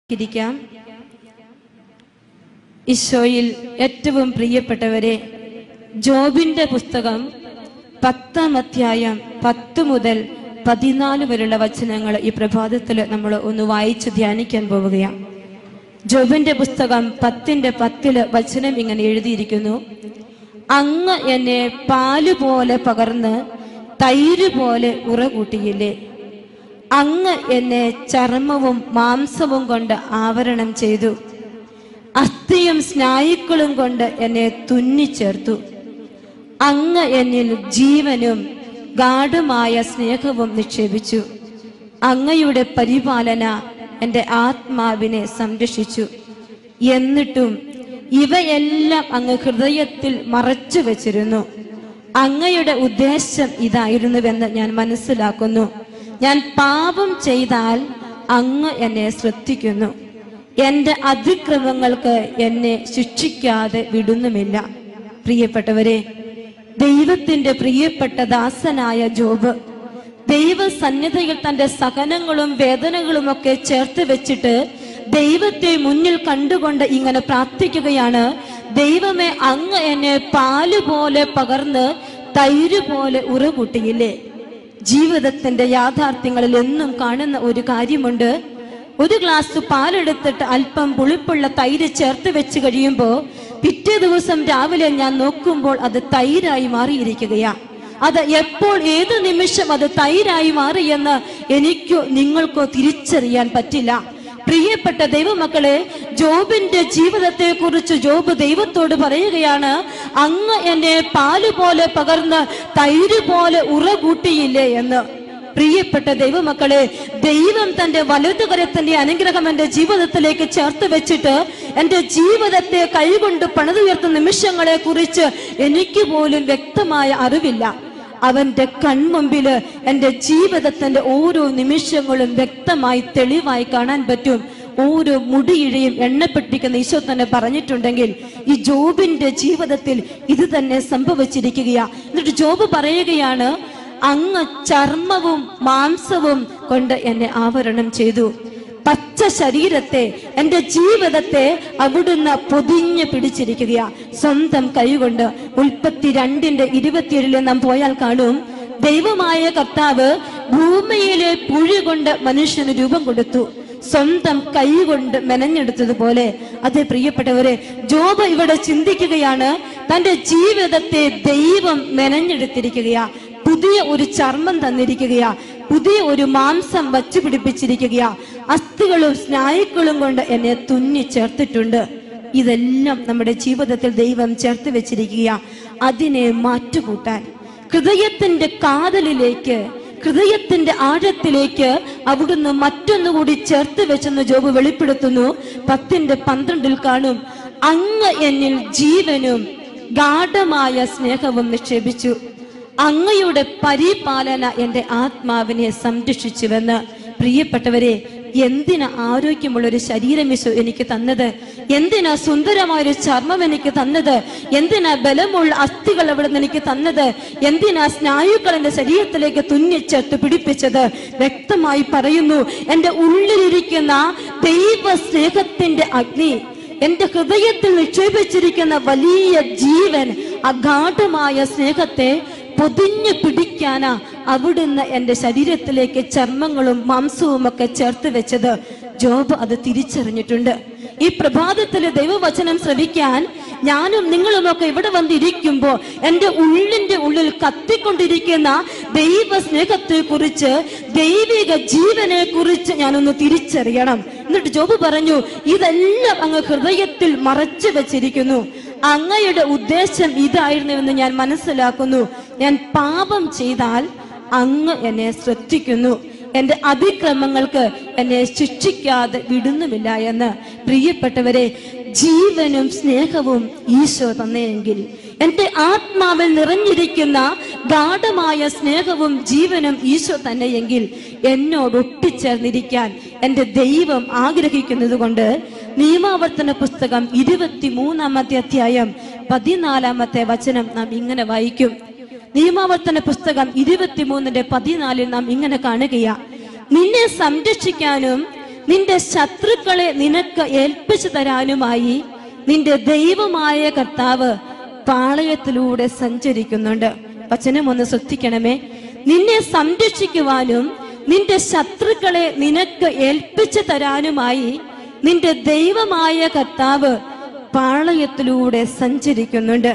ഇരിക്കാം ഈശോയിൽ ഏറ്റവും പ്രിയപ്പെട്ടവരെ ജോബിന്റെ പുസ്തകം പത്താം അധ്യായം പത്ത് മുതൽ പതിനാല് വരെയുള്ള വചനങ്ങൾ ഈ പ്രഭാതത്തിൽ നമ്മൾ ഒന്ന് വായിച്ച് ധ്യാനിക്കാൻ പോവുകയാണ് ജോബിന്റെ പുസ്തകം പത്തിന്റെ പത്തില് വചനം ഇങ്ങനെ എഴുതിയിരിക്കുന്നു അങ്ങ് എന്നെ പാല് പോലെ പകർന്ന് തൈര് പോലെ ഉറകൂട്ടിയില്ലേ അങ്ങ് എന്നെ ചർമ്മവും മാംസവും കൊണ്ട് ആവരണം ചെയ്തു അസ്ഥിയും സ്നായുക്കളും കൊണ്ട് എന്നെ തുന്നിച്ചേർത്തു അങ്ങ് എന്നിൽ ജീവനും ഗാഠമായ സ്നേഹവും നിക്ഷേപിച്ചു അങ്ങയുടെ പരിപാലന എൻ്റെ ആത്മാവിനെ സംരക്ഷിച്ചു എന്നിട്ടും ഇവയെല്ലാം അങ്ങ് ഹൃദയത്തിൽ മറച്ചു വച്ചിരുന്നു അങ്ങയുടെ ഉദ്ദേശം ഇതായിരുന്നുവെന്ന് ഞാൻ മനസ്സിലാക്കുന്നു ഞാൻ പാപം ചെയ്താൽ അങ്ങ് എന്നെ ശ്രദ്ധിക്കുന്നു എന്റെ അതിക്രമങ്ങൾക്ക് എന്നെ ശിക്ഷിക്കാതെ വിടുന്നുമില്ല പ്രിയപ്പെട്ടവരെ ദൈവത്തിന്റെ പ്രിയപ്പെട്ട ദാസനായ ജോബ് ദൈവസന്നിധിയിൽ തന്റെ സഹനങ്ങളും വേദനകളും ഒക്കെ ചേർത്ത് വെച്ചിട്ട് ദൈവത്തെ മുന്നിൽ കണ്ടുകൊണ്ട് ഇങ്ങനെ പ്രാർത്ഥിക്കുകയാണ് ദൈവമേ അങ്ങ് എന്നെ പാല് പോലെ പകർന്ന് തൈര് പോലെ ഉറകൂട്ടിയില്ലേ ജീവിതത്തിന്റെ യാഥാർത്ഥ്യങ്ങളിൽ എന്നും കാണുന്ന ഒരു കാര്യമുണ്ട് ഒരു ഗ്ലാസ് പാലെടുത്തിട്ട് അല്പം പുളിപ്പുള്ള തൈര് ചേർത്ത് വെച്ച് കഴിയുമ്പോൾ പിറ്റേ ദിവസം രാവിലെ ഞാൻ നോക്കുമ്പോൾ അത് തൈരായി മാറിയിരിക്കുകയാ അത് എപ്പോൾ ഏത് നിമിഷം അത് തൈരായി മാറിയെന്ന് എനിക്കോ നിങ്ങൾക്കോ തിരിച്ചറിയാൻ പറ്റില്ല പ്രിയപ്പെട്ട ദൈവമക്കളെ ജോബിന്റെ ജീവിതത്തെ കുറിച്ച് ജോബ് ദൈവത്തോട് പറയുകയാണ് അങ്ങ് എന്നെ പാല് പോലെ പകർന്ന് തൈര് പോലെ ഉറകൂട്ടിയില്ലേ എന്ന് പ്രിയപ്പെട്ട ദൈവമക്കളെ ദൈവം തന്റെ വലതുകരത്തിന്റെ അനുഗ്രഹം എന്റെ ജീവിതത്തിലേക്ക് ചേർത്ത് വെച്ചിട്ട് എന്റെ ജീവിതത്തെ കൈകൊണ്ട് പണിതുയർത്തുന്ന നിമിഷങ്ങളെ കുറിച്ച് എനിക്ക് പോലും വ്യക്തമായ അറിവില്ല അവന്റെ കൺമുമ്പില് എന്റെ ജീവിതത്തിന്റെ ഓരോ നിമിഷങ്ങളും വ്യക്തമായി തെളിവായി കാണാൻ പറ്റും ഓരോ മുടിയിഴയും എണ്ണപ്പെട്ടിരിക്കുന്ന ഈശോ തന്നെ പറഞ്ഞിട്ടുണ്ടെങ്കിൽ ഈ ജോബിന്റെ ജീവിതത്തിൽ ഇത് തന്നെ സംഭവിച്ചിരിക്കുകയാ എന്നിട്ട് ജോബ് പറയുകയാണ് അങ്ങ് ചർമ്മവും മാംസവും കൊണ്ട് എന്നെ ആവരണം ചെയ്തു പച്ച ശരീരത്തെ എന്റെ ജീവിതത്തെ അവിടുന്ന് പൊതിഞ്ഞ് പിടിച്ചിരിക്കുകയാ സ്വന്തം കൈകൊണ്ട് ഉൽപ്പത്തി രണ്ടിന്റെ ഇരുപത്തിയേഴില് നാം പോയാൽ കാണും ദൈവമായ കർത്താവ് ഭൂമിയിലെ പുഴി കൊണ്ട് മനുഷ്യന് രൂപം കൊടുത്തു സ്വന്തം കൈ കൊണ്ട് മെനഞ്ഞെടുത്തതുപോലെ അതേ പ്രിയപ്പെട്ടവരെ ജോബ് ഇവിടെ ചിന്തിക്കുകയാണ് തന്റെ ജീവിതത്തെ ദൈവം മെനഞ്ഞെടുത്തിരിക്കുകയാ പുതിയ ഒരു ചർമ്മം തന്നിരിക്കുകയാ പുതിയ ഒരു മാംസം വച്ചു പിടിപ്പിച്ചിരിക്കുകയാ അസ്ഥികളും സ്നായുക്കളും കൊണ്ട് എന്നെ തുന്നി ചേർത്തിട്ടുണ്ട് ഇതെല്ലാം നമ്മുടെ ജീവിതത്തിൽ ദൈവം ചേർത്ത് വെച്ചിരിക്കുക അതിനെ മാറ്റുകൂട്ടാൻ ഹൃദയത്തിന്റെ കാതലിലേക്ക് ഹൃദയത്തിന്റെ ആഴത്തിലേക്ക് അവിടുന്ന് മറ്റൊന്നുകൂടി ചേർത്ത് വെച്ചെന്ന് ജോബ് വെളിപ്പെടുത്തുന്നു പത്തിന്റെ പന്ത്രണ്ടിൽ കാണും അങ്ങ് എന്നിൽ ജീവനും ഗാഠമായ സ്നേഹവും നിക്ഷേപിച്ചു അങ്ങയുടെ പരിപാലന എന്റെ ആത്മാവിനെ സംരക്ഷിച്ചുവെന്ന് പ്രിയപ്പെട്ടവരെ എന്തിനാ ആരോഗ്യമുള്ള ഒരു ശരീരം ഈശോ എനിക്ക് തന്നത് എന്തിനാ സുന്ദരമായ ഒരു ചർമ്മം എനിക്ക് തന്നത് എന്തിനാ ബലമുള്ള അസ്ഥികൾ അവിടെ നിന്ന് എനിക്ക് തന്നത് എന്തിനാ സ്നായുക്കൾ എന്റെ ശരീരത്തിലേക്ക് തുന്നിച്ചേർത്ത് പിടിപ്പിച്ചത് വ്യക്തമായി പറയുന്നു എന്റെ ഉള്ളിലിരിക്കുന്ന ദൈവ സ്നേഹത്തിന്റെ അഗ്നി എന്റെ ഹൃദയത്തിൽ നിക്ഷേപിച്ചിരിക്കുന്ന വലിയ ജീവൻ അഗാഠമായ സ്നേഹത്തെ പൊതിഞ്ഞു പിടിക്കാനാ അവിടുന്ന് എന്റെ ശരീരത്തിലേക്ക് ചർമ്മങ്ങളും മാംസവും ഒക്കെ ചേർത്ത് വെച്ചത് ജോബ് അത് തിരിച്ചറിഞ്ഞിട്ടുണ്ട് ഈ പ്രഭാതത്തിലെ ദൈവവചനം ശ്രവിക്കാൻ ഞാനും നിങ്ങളുമൊക്കെ ഇവിടെ വന്നിരിക്കുമ്പോ എന്റെ ഉള്ളിന്റെ ഉള്ളിൽ കത്തിക്കൊണ്ടിരിക്കുന്ന ദൈവ സ്നേഹത്തെ കുറിച്ച് ദൈവിക ജീവനെ കുറിച്ച് ഞാനൊന്ന് തിരിച്ചറിയണം എന്നിട്ട് ജോബ് പറഞ്ഞു ഇതെല്ലാം അങ്ങ് ഹൃദയത്തിൽ മറച്ചു വെച്ചിരിക്കുന്നു അങ്ങയുടെ ഉദ്ദേശം ഇതായിരുന്നുവെന്ന് ഞാൻ മനസ്സിലാക്കുന്നു ഞാൻ പാപം ചെയ്താൽ അങ്ങ് എന്നെ ശ്രദ്ധിക്കുന്നു എന്റെ അതിക്രമങ്ങൾക്ക് എന്നെ ശിക്ഷിക്കാതെ വിടുന്നുമില്ല എന്ന് പ്രിയപ്പെട്ടവരെ ജീവനും സ്നേഹവും ഈശോ തന്നെയെങ്കിൽ എന്റെ ആത്മാവിൽ നിറഞ്ഞിരിക്കുന്ന ഗാഠമായ സ്നേഹവും ജീവനും ഈശോ തന്നെയെങ്കിൽ എന്നോട് ഒട്ടിച്ചേർന്നിരിക്കാൻ എന്റെ ദൈവം ആഗ്രഹിക്കുന്നത് കൊണ്ട് നിയമാവർത്തന പുസ്തകം ഇരുപത്തി മൂന്നാമത്തെ അധ്യായം പതിനാലാമത്തെ വചനം നാം ഇങ്ങനെ വായിക്കും നിയമാവർത്തന പുസ്തകം ഇരുപത്തിമൂന്നിന്റെ പതിനാലിൽ നാം ഇങ്ങനെ കാണുകയാ നിന്നെ സംരക്ഷിക്കാനും നിന്റെ ശത്രുക്കളെ നിനക്ക് ഏൽപ്പിച്ചു തരാനുമായി നിന്റെ ദൈവമായ കർത്താവ് പാളയത്തിലൂടെ സഞ്ചരിക്കുന്നുണ്ട് വചനം ഒന്ന് ശ്രദ്ധിക്കണമേ നിന്നെ സംരക്ഷിക്കുവാനും നിന്റെ ശത്രുക്കളെ നിനക്ക് ഏൽപ്പിച്ചു തരാനുമായി നിന്റെ ദൈവമായ കർത്താവ് പാളയത്തിലൂടെ സഞ്ചരിക്കുന്നുണ്ട്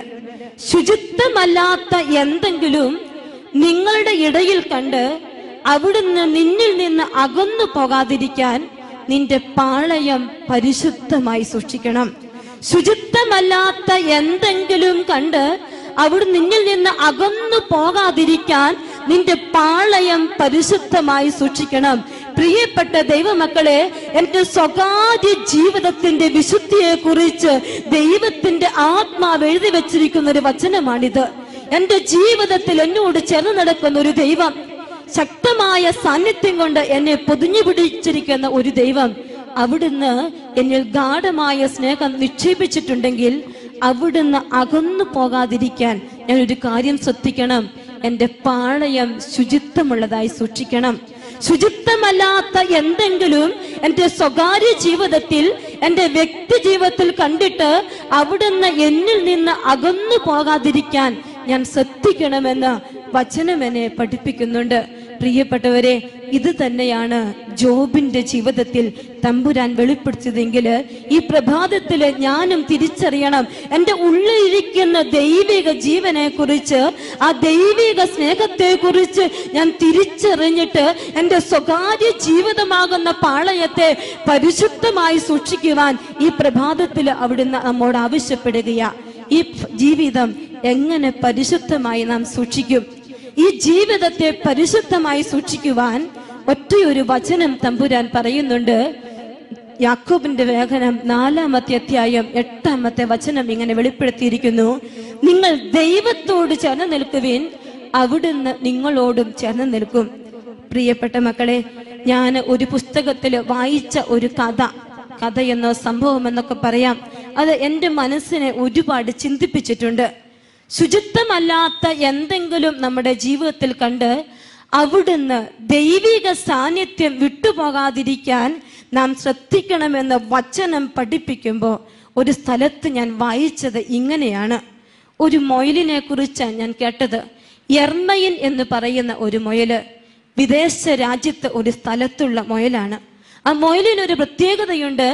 ശുചിത്വമല്ലാത്ത എന്തെങ്കിലും നിങ്ങളുടെ ഇടയിൽ കണ്ട് അവിടുന്ന് നിന്നിൽ നിന്ന് അകന്നു പോകാതിരിക്കാൻ നിന്റെ പാളയം പരിശുദ്ധമായി സൂക്ഷിക്കണം ശുചിത്വമല്ലാത്ത എന്തെങ്കിലും കണ്ട് അവിടെ നിന്നിൽ നിന്ന് അകന്നു പോകാതിരിക്കാൻ നിന്റെ പാളയം പരിശുദ്ധമായി സൂക്ഷിക്കണം പ്രിയപ്പെട്ട ദൈവമക്കളെ എന്റെ സ്വകാര്യ ജീവിതത്തിന്റെ വിശുദ്ധിയെ കുറിച്ച് ദൈവത്തിന്റെ ആത്മാവ് എഴുതി വെച്ചിരിക്കുന്ന ഒരു വചനമാണിത് എന്റെ ജീവിതത്തിൽ എന്നോട് ചേർന്ന് നടക്കുന്ന ഒരു ദൈവം ശക്തമായ സാന്നിധ്യം കൊണ്ട് എന്നെ പൊതിഞ്ഞു പിടിച്ചിരിക്കുന്ന ഒരു ദൈവം അവിടുന്ന് എന്നിൽ ഗാഠമായ സ്നേഹം നിക്ഷേപിച്ചിട്ടുണ്ടെങ്കിൽ അവിടുന്ന് അകന്നു പോകാതിരിക്കാൻ ഞാൻ ഒരു കാര്യം ശ്രദ്ധിക്കണം എന്റെ പാളയം ശുചിത്വമുള്ളതായി സൂക്ഷിക്കണം ശുചിത്വമല്ലാത്ത എന്തെങ്കിലും എന്റെ സ്വകാര്യ ജീവിതത്തിൽ എന്റെ വ്യക്തി ജീവിതത്തിൽ കണ്ടിട്ട് അവിടുന്ന് എന്നിൽ നിന്ന് അകന്നു പോകാതിരിക്കാൻ ഞാൻ ശ്രദ്ധിക്കണമെന്ന് വചനം എന്നെ പഠിപ്പിക്കുന്നുണ്ട് പ്രിയപ്പെട്ടവരെ ഇത് തന്നെയാണ് ജോബിന്റെ ജീവിതത്തിൽ തമ്പുരാൻ വെളിപ്പെടുത്തിയതെങ്കിൽ ഈ പ്രഭാതത്തില് ഞാനും തിരിച്ചറിയണം എൻ്റെ ഉള്ളിലിരിക്കുന്ന ദൈവിക ജീവനെ കുറിച്ച് ആ ദൈവിക സ്നേഹത്തെ കുറിച്ച് ഞാൻ തിരിച്ചറിഞ്ഞിട്ട് എൻ്റെ സ്വകാര്യ ജീവിതമാകുന്ന പാളയത്തെ പരിശുദ്ധമായി സൂക്ഷിക്കുവാൻ ഈ പ്രഭാതത്തിൽ അവിടുന്ന് നമ്മോട് ആവശ്യപ്പെടുകയാ ഈ ജീവിതം എങ്ങനെ പരിശുദ്ധമായി നാം സൂക്ഷിക്കും ഈ ജീവിതത്തെ പരിശുദ്ധമായി സൂക്ഷിക്കുവാൻ ഒറ്റയൊരു വചനം തമ്പുരാൻ പറയുന്നുണ്ട് യാക്കോബിന്റെ ലേഖനം നാലാമത്തെ അധ്യായം എട്ടാമത്തെ വചനം ഇങ്ങനെ വെളിപ്പെടുത്തിയിരിക്കുന്നു നിങ്ങൾ ദൈവത്തോട് ചേർന്ന് നിൽക്കുവിൻ അവിടുന്ന് നിങ്ങളോടും ചേർന്ന് നിൽക്കും പ്രിയപ്പെട്ട മക്കളെ ഞാൻ ഒരു പുസ്തകത്തിൽ വായിച്ച ഒരു കഥ കഥയെന്നോ സംഭവം എന്നൊക്കെ പറയാം അത് എൻ്റെ മനസ്സിനെ ഒരുപാട് ചിന്തിപ്പിച്ചിട്ടുണ്ട് ശുചിത്വമല്ലാത്ത എന്തെങ്കിലും നമ്മുടെ ജീവിതത്തിൽ കണ്ട് അവിടുന്ന് ദൈവിക സാന്നിധ്യം വിട്ടുപോകാതിരിക്കാൻ നാം ശ്രദ്ധിക്കണമെന്ന് വചനം പഠിപ്പിക്കുമ്പോൾ ഒരു സ്ഥലത്ത് ഞാൻ വായിച്ചത് ഇങ്ങനെയാണ് ഒരു മൊയലിനെ കുറിച്ചാണ് ഞാൻ കേട്ടത് എർമയിൻ എന്ന് പറയുന്ന ഒരു മൊയല് വിദേശ രാജ്യത്ത് ഒരു സ്ഥലത്തുള്ള മൊയലാണ് ആ മൊയലിന് ഒരു പ്രത്യേകതയുണ്ട്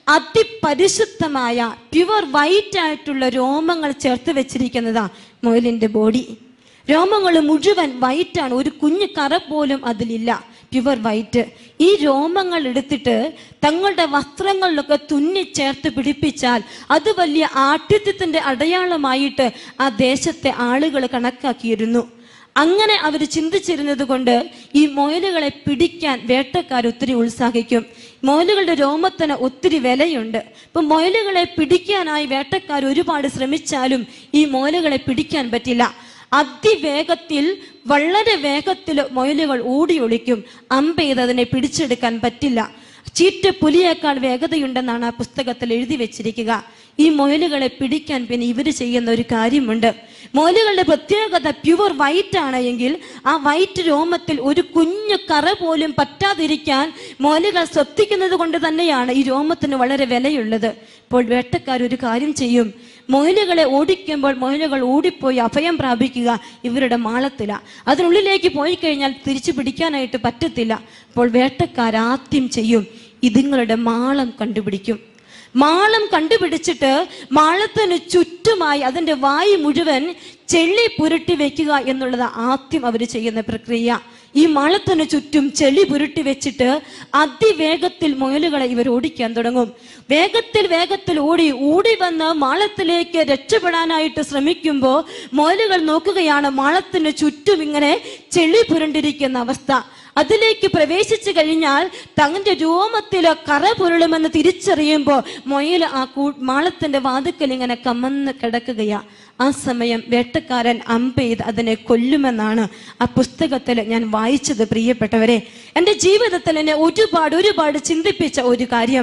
അതിപരിശുദ്ധമായ പ്യുവർ വൈറ്റ് ആയിട്ടുള്ള രോമങ്ങൾ ചേർത്ത് വെച്ചിരിക്കുന്നതാ മൊയലിന്റെ ബോഡി രോമങ്ങൾ മുഴുവൻ വൈറ്റാണ് ഒരു കുഞ്ഞു കറ പോലും അതിലില്ല പ്യുവർ വൈറ്റ് ഈ രോമങ്ങൾ എടുത്തിട്ട് തങ്ങളുടെ വസ്ത്രങ്ങളിലൊക്കെ തുന്നി ചേർത്ത് പിടിപ്പിച്ചാൽ അത് വലിയ ആഠ്യത്വത്തിന്റെ അടയാളമായിട്ട് ആ ദേശത്തെ ആളുകൾ കണക്കാക്കിയിരുന്നു അങ്ങനെ അവർ ചിന്തിച്ചിരുന്നത് കൊണ്ട് ഈ മൊയലുകളെ പിടിക്കാൻ വേട്ടക്കാർ ഒത്തിരി ഉത്സാഹിക്കും മൊയലുകളുടെ രോമത്തിന് ഒത്തിരി വിലയുണ്ട് ഇപ്പൊ മൊയലുകളെ പിടിക്കാനായി വേട്ടക്കാർ ഒരുപാട് ശ്രമിച്ചാലും ഈ മൊയലുകളെ പിടിക്കാൻ പറ്റില്ല അതിവേഗത്തിൽ വളരെ വേഗത്തിൽ മൊയലുകൾ ഓടി ഒളിക്കും അമ്പെയ്ത് അതിനെ പിടിച്ചെടുക്കാൻ പറ്റില്ല ചീറ്റ പുലിയേക്കാൾ വേഗതയുണ്ടെന്നാണ് ആ പുസ്തകത്തിൽ എഴുതി വെച്ചിരിക്കുക ഈ മൊയലുകളെ പിടിക്കാൻ പിന്നെ ഇവര് ചെയ്യുന്ന ഒരു കാര്യമുണ്ട് മൊയലുകളുടെ പ്രത്യേകത പ്യുവർ വൈറ്റ് ആണ് എങ്കിൽ ആ വൈറ്റ് രോമത്തിൽ ഒരു കുഞ്ഞു കറ പോലും പറ്റാതിരിക്കാൻ മൊയലുകൾ ശ്രദ്ധിക്കുന്നത് കൊണ്ട് തന്നെയാണ് ഈ രോമത്തിന് വളരെ വിലയുള്ളത് ഇപ്പോൾ വേട്ടക്കാർ ഒരു കാര്യം ചെയ്യും മൊയിലുകളെ ഓടിക്കുമ്പോൾ മൊയിലുകൾ ഓടിപ്പോയി അഭയം പ്രാപിക്കുക ഇവരുടെ മാളത്തില അതിനുള്ളിലേക്ക് പോയി കഴിഞ്ഞാൽ തിരിച്ചു പിടിക്കാനായിട്ട് പറ്റത്തില്ല അപ്പോൾ വേട്ടക്കാർ ആദ്യം ചെയ്യും ഇതുങ്ങളുടെ മാളം കണ്ടുപിടിക്കും മാളം കണ്ടുപിടിച്ചിട്ട് മാളത്തിന് ചുറ്റുമായി അതിന്റെ വായി മുഴുവൻ ചെള്ളി പുരട്ടി വെക്കുക എന്നുള്ളത് ആദ്യം അവർ ചെയ്യുന്ന പ്രക്രിയ ഈ മാളത്തിന് ചുറ്റും ചെളി പുരട്ടി വെച്ചിട്ട് അതിവേഗത്തിൽ മുയലുകളെ ഇവർ ഓടിക്കാൻ തുടങ്ങും വേഗത്തിൽ വേഗത്തിൽ ഓടി ഓടി വന്ന് മാളത്തിലേക്ക് രക്ഷപ്പെടാനായിട്ട് ശ്രമിക്കുമ്പോൾ മുയലുകൾ നോക്കുകയാണ് മാളത്തിന് ചുറ്റും ഇങ്ങനെ ചെളി പുരണ്ടിരിക്കുന്ന അവസ്ഥ അതിലേക്ക് പ്രവേശിച്ചു കഴിഞ്ഞാൽ തങ്ങളുടെ രോമത്തിൽ കറ പുരളുമെന്ന് തിരിച്ചറിയുമ്പോൾ മൊയൽ ആ കൂ മാളത്തിന്റെ വാതുക്കൽ ഇങ്ങനെ കമന്ന് കിടക്കുകയാ ആ സമയം വേട്ടക്കാരൻ അമ്പെയ്ത് അതിനെ കൊല്ലുമെന്നാണ് ആ പുസ്തകത്തിൽ ഞാൻ വായിച്ചത് പ്രിയപ്പെട്ടവരെ എൻ്റെ ജീവിതത്തിൽ എന്നെ ഒരുപാട് ഒരുപാട് ചിന്തിപ്പിച്ച ഒരു കാര്യം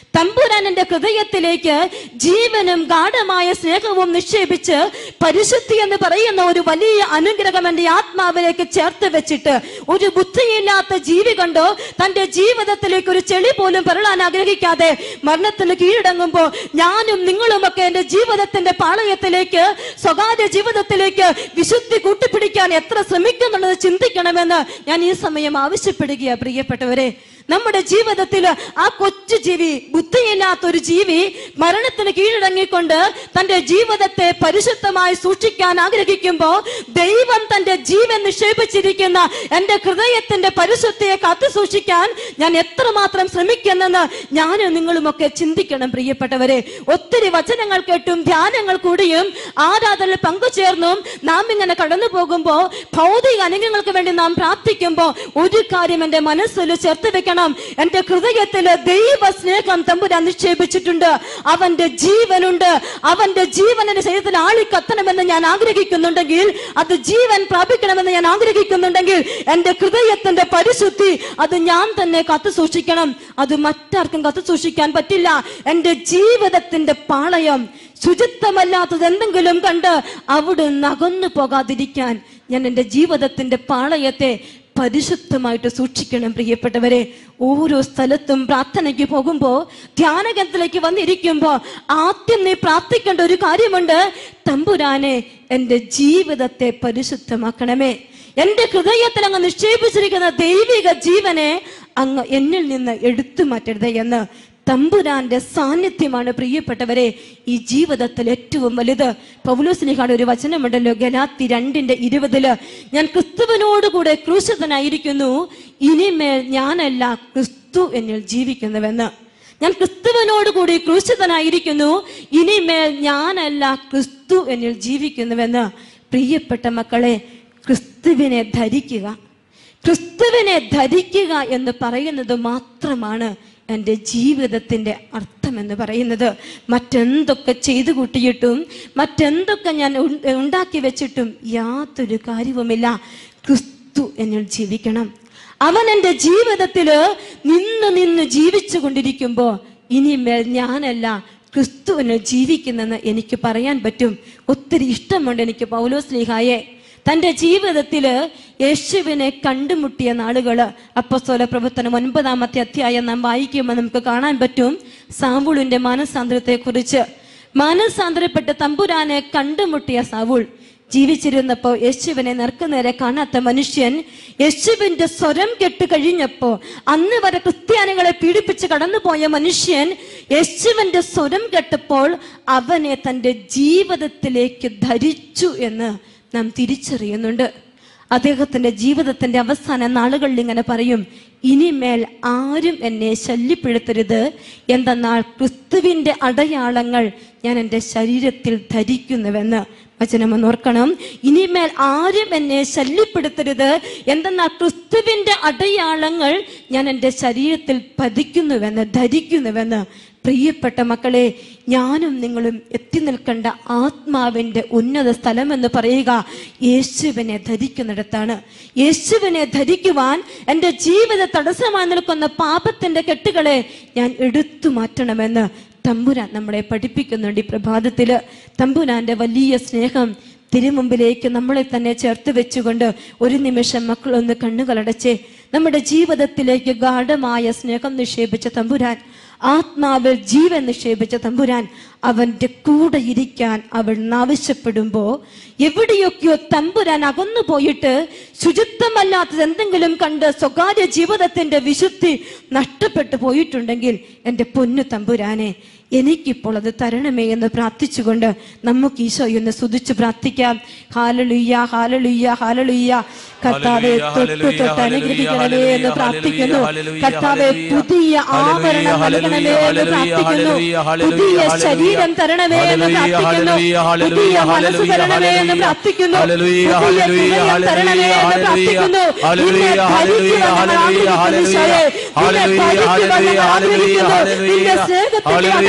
തമ്പുരാൻ എന്റെ ഹൃദയത്തിലേക്ക് ജീവനും ഗാഠമായ സ്നേഹവും നിക്ഷേപിച്ച് പരിശുദ്ധി എന്ന് പറയുന്ന ഒരു വലിയ അനുഗ്രഹം എന്റെ ആത്മാവിലേക്ക് ചേർത്ത് വെച്ചിട്ട് ഒരു ബുദ്ധിയില്ലാത്ത ജീവി കണ്ടോ തന്റെ ജീവിതത്തിലേക്ക് ഒരു ചെളി പോലും പെരളാൻ ആഗ്രഹിക്കാതെ മരണത്തിന് കീഴടങ്ങുമ്പോ ഞാനും നിങ്ങളുമൊക്കെ എന്റെ ജീവിതത്തിന്റെ പാളയത്തിലേക്ക് സ്വകാര്യ ജീവിതത്തിലേക്ക് വിശുദ്ധി കൂട്ടിപ്പിടിക്കാൻ എത്ര ശ്രമിക്കുന്നുള്ളത് ചിന്തിക്കണമെന്ന് ഞാൻ ഈ സമയം ആവശ്യപ്പെടുകയാ പ്രിയപ്പെട്ടവരെ നമ്മുടെ ജീവിതത്തിൽ ആ കൊച്ചു ജീവി ബുദ്ധിയില്ലാത്ത ഒരു ജീവി മരണത്തിന് കീഴടങ്ങിക്കൊണ്ട് തന്റെ ജീവിതത്തെ പരിശുദ്ധമായി സൂക്ഷിക്കാൻ ആഗ്രഹിക്കുമ്പോ ദൈവം തന്റെ ജീവൻ നിക്ഷേപിച്ചിരിക്കുന്ന എന്റെ ഹൃദയത്തിന്റെ പരിശുദ്ധിയെ കാത്തു സൂക്ഷിക്കാൻ ഞാൻ എത്രമാത്രം ശ്രമിക്കുന്നെന്ന് ഞാനും നിങ്ങളുമൊക്കെ ചിന്തിക്കണം പ്രിയപ്പെട്ടവരെ ഒത്തിരി വചനങ്ങൾ കേട്ടും ധ്യാനങ്ങൾ കൂടിയും ആരാധനയിൽ പങ്കുചേർന്നും നാം ഇങ്ങനെ കടന്നു പോകുമ്പോ ഭൗതിക അനുഗ്രഹങ്ങൾക്ക് വേണ്ടി നാം പ്രാർത്ഥിക്കുമ്പോ ഒരു കാര്യം എന്റെ മനസ്സിൽ ചേർത്ത് വെക്കണം എന്റെ ഹൃദയത്തില് ദൈവ സ്നേഹം തമ്പുരാൻ നിക്ഷേപിച്ചിട്ടുണ്ട് അവന്റെ ജീവനുണ്ട് അവന്റെ ജീവൻ എന്റെ ശരീരത്തിൽ ആളിക്കത്തണമെന്ന് ഞാൻ ആഗ്രഹിക്കുന്നുണ്ടെങ്കിൽ അത് ജീവൻ പ്രാപിക്കണമെന്ന് ഞാൻ ആഗ്രഹിക്കുന്നുണ്ടെങ്കിൽ എന്റെ ഹൃദയത്തിന്റെ പരിശുദ്ധി അത് ഞാൻ തന്നെ കാത്തു സൂക്ഷിക്കണം അത് മറ്റാർക്കും കാത്തു സൂക്ഷിക്കാൻ പറ്റില്ല എന്റെ ജീവിതത്തിന്റെ പാളയം ശുചിത്വമല്ലാത്തത് എന്തെങ്കിലും കണ്ട് അവിടെ നകന്നു പോകാതിരിക്കാൻ ഞാൻ എൻ്റെ ജീവിതത്തിന്റെ പാളയത്തെ പരിശുദ്ധമായിട്ട് സൂക്ഷിക്കണം പ്രിയപ്പെട്ടവരെ ഓരോ സ്ഥലത്തും പ്രാർത്ഥനയ്ക്ക് പോകുമ്പോ ധ്യാനകത്തിലേക്ക് വന്നിരിക്കുമ്പോ ആദ്യം നീ പ്രാർത്ഥിക്കേണ്ട ഒരു കാര്യമുണ്ട് തമ്പുരാനെ എൻ്റെ ജീവിതത്തെ പരിശുദ്ധമാക്കണമേ എന്റെ ഹൃദയത്തിൽ അങ്ങ് നിക്ഷേപിച്ചിരിക്കുന്ന ദൈവിക ജീവനെ അങ്ങ് എന്നിൽ നിന്ന് എടുത്തു മാറ്റരുത് എന്ന് തമ്പുരാന്റെ സാന്നിധ്യമാണ് പ്രിയപ്പെട്ടവരെ ഈ ജീവിതത്തിൽ ഏറ്റവും വലുത് പൗലോസ്ലിഹാട് ഒരു വചനമുണ്ടല്ലോ ഗലാത്തി രണ്ടിന്റെ ഇരുപതില് ഞാൻ ക്രിസ്തുവിനോട് കൂടെ ക്രൂശിതനായിരിക്കുന്നു ഇനിമേൽ ഞാനല്ല ക്രിസ്തു എന്നിൽ ജീവിക്കുന്നുവെന്ന് ഞാൻ ക്രിസ്തുവിനോട് കൂടി ക്രൂശിതനായിരിക്കുന്നു ഇനിമേൽ ഞാനല്ല ക്രിസ്തു എന്നിൽ ജീവിക്കുന്നുവെന്ന് പ്രിയപ്പെട്ട മക്കളെ ക്രിസ്തുവിനെ ധരിക്കുക ക്രിസ്തുവിനെ ധരിക്കുക എന്ന് പറയുന്നത് മാത്രമാണ് എൻ്റെ ജീവിതത്തിൻ്റെ അർത്ഥം എന്ന് പറയുന്നത് മറ്റെന്തൊക്കെ ചെയ്തു കൂട്ടിയിട്ടും മറ്റെന്തൊക്കെ ഞാൻ ഉൺ- ഉണ്ടാക്കി വെച്ചിട്ടും യാതൊരു കാര്യവുമില്ല ക്രിസ്തു എന്നിൽ ജീവിക്കണം അവൻ എൻ്റെ ജീവിതത്തില് നിന്ന് നിന്ന് ജീവിച്ചു കൊണ്ടിരിക്കുമ്പോ ഇനിമേൽ ഞാനല്ല ക്രിസ്തുവിന് ജീവിക്കുന്നെന്ന് എനിക്ക് പറയാൻ പറ്റും ഒത്തിരി ഇഷ്ടമുണ്ട് എനിക്ക് പൗലോസ് ലീഹായെ തന്റെ ജീവിതത്തില് യേശുവിനെ കണ്ടുമുട്ടിയ നാളുകള് അപ്പസ്തോല പ്രവർത്തനം ഒൻപതാമത്തെ അധ്യായം നാം വായിക്കുമ്പോൾ നമുക്ക് കാണാൻ പറ്റും സാവൂളിന്റെ മാനസാന്തരത്തെ കുറിച്ച് മാനസാന്തരപ്പെട്ട് തമ്പുരാനെ കണ്ടുമുട്ടിയ സാവൂൾ ജീവിച്ചിരുന്നപ്പോ യേശുവിനെ നേർക്കുനേരെ കാണാത്ത മനുഷ്യൻ യേശുവിന്റെ സ്വരം കേട്ട് കഴിഞ്ഞപ്പോ അന്ന് വരെ ക്രിസ്ത്യാനികളെ പീഡിപ്പിച്ച് കടന്നുപോയ മനുഷ്യൻ യേശുവിന്റെ സ്വരം കേട്ടപ്പോൾ അവനെ തന്റെ ജീവിതത്തിലേക്ക് ധരിച്ചു എന്ന് നാം തിരിച്ചറിയുന്നുണ്ട് അദ്ദേഹത്തിന്റെ ജീവിതത്തിന്റെ അവസാന നാളുകളിൽ ഇങ്ങനെ പറയും ഇനിമേൽ ആരും എന്നെ ശല്യപ്പെടുത്തരുത് എന്തെന്നാൽ ക്രിസ്തുവിന്റെ അടയാളങ്ങൾ ഞാൻ എൻ്റെ ശരീരത്തിൽ ധരിക്കുന്നുവെന്ന് വചനം ഒന്ന് ഓർക്കണം ഇനിമേൽ ആരും എന്നെ ശല്യപ്പെടുത്തരുത് എന്തെന്നാൽ ക്രിസ്തുവിന്റെ അടയാളങ്ങൾ ഞാൻ എൻ്റെ ശരീരത്തിൽ പതിക്കുന്നുവെന്ന് ധരിക്കുന്നുവെന്ന് പ്രിയപ്പെട്ട മക്കളെ ഞാനും നിങ്ങളും എത്തി നിൽക്കേണ്ട ആത്മാവിന്റെ ഉന്നത സ്ഥലം എന്ന് പറയുക യേശുവിനെ ധരിക്കുന്നിടത്താണ് യേശുവിനെ ധരിക്കുവാൻ എൻ്റെ ജീവിത തടസ്സമായി നിൽക്കുന്ന പാപത്തിന്റെ കെട്ടുകളെ ഞാൻ എടുത്തു മാറ്റണമെന്ന് തമ്പുരാൻ നമ്മളെ പഠിപ്പിക്കുന്നുണ്ട് ഈ പ്രഭാതത്തില് തമ്പുരാന്റെ വലിയ സ്നേഹം തിരുമുമ്പിലേക്ക് നമ്മളെ തന്നെ ചേർത്ത് വെച്ചുകൊണ്ട് ഒരു നിമിഷം മക്കളൊന്ന് കണ്ണുകളടച്ച് നമ്മുടെ ജീവിതത്തിലേക്ക് ഗാഠമായ സ്നേഹം നിക്ഷേപിച്ച തമ്പുരാൻ ആത്മാവിൽ ജീവൻ നിക്ഷേപിച്ച തമ്പുരാൻ അവന്റെ കൂടെ ഇരിക്കാൻ അവൾ ആവശ്യപ്പെടുമ്പോ എവിടെയൊക്കെയോ തമ്പുരാൻ അകന്നു പോയിട്ട് ശുചിത്വമല്ലാത്തത് എന്തെങ്കിലും കണ്ട് സ്വകാര്യ ജീവിതത്തിന്റെ വിശുദ്ധി നഷ്ടപ്പെട്ടു പോയിട്ടുണ്ടെങ്കിൽ എൻ്റെ പൊന്നു തമ്പുരാനെ എനിക്കിപ്പോൾ അത് തരണമേ എന്ന് പ്രാർത്ഥിച്ചുകൊണ്ട് നമുക്ക് ഈശോയൊന്ന് സ്തുതിച്ച് പ്രാർത്ഥിക്കാം ഹാലലുയ്യ ഹാലലുയ്യ ഹാലലുയ്യ കർത്താവെ തൊട്ട് തൊട്ട് അനുഗ്രഹിക്കണമേ എന്ന് പ്രാർത്ഥിക്കുന്നു കർത്താവെ പുതിയ ആഭരണം നൽകണമേ എന്ന് പ്രാർത്ഥിക്കുന്നു പുതിയ ശരീരം തരണമേ എന്ന് പ്രാർത്ഥിക്കുന്നു പുതിയ മനസ്സ് തരണമേ എന്ന് പ്രാർത്ഥിക്കുന്നു പുതിയ ഹൃദയം തരണമേ എന്ന് പ്രാർത്ഥിക്കുന്നു നിന്നെ ധരിക്കുവാൻ ഞങ്ങൾ ആഗ്രഹിക്കുന്നു ഈശോയെ. നിന്നെ ധരിക്കുവാൻ ഞങ്ങൾ ആഗ്രഹിക്കുന്നു നിന്റെ സ്നേഹത്തിന്റെ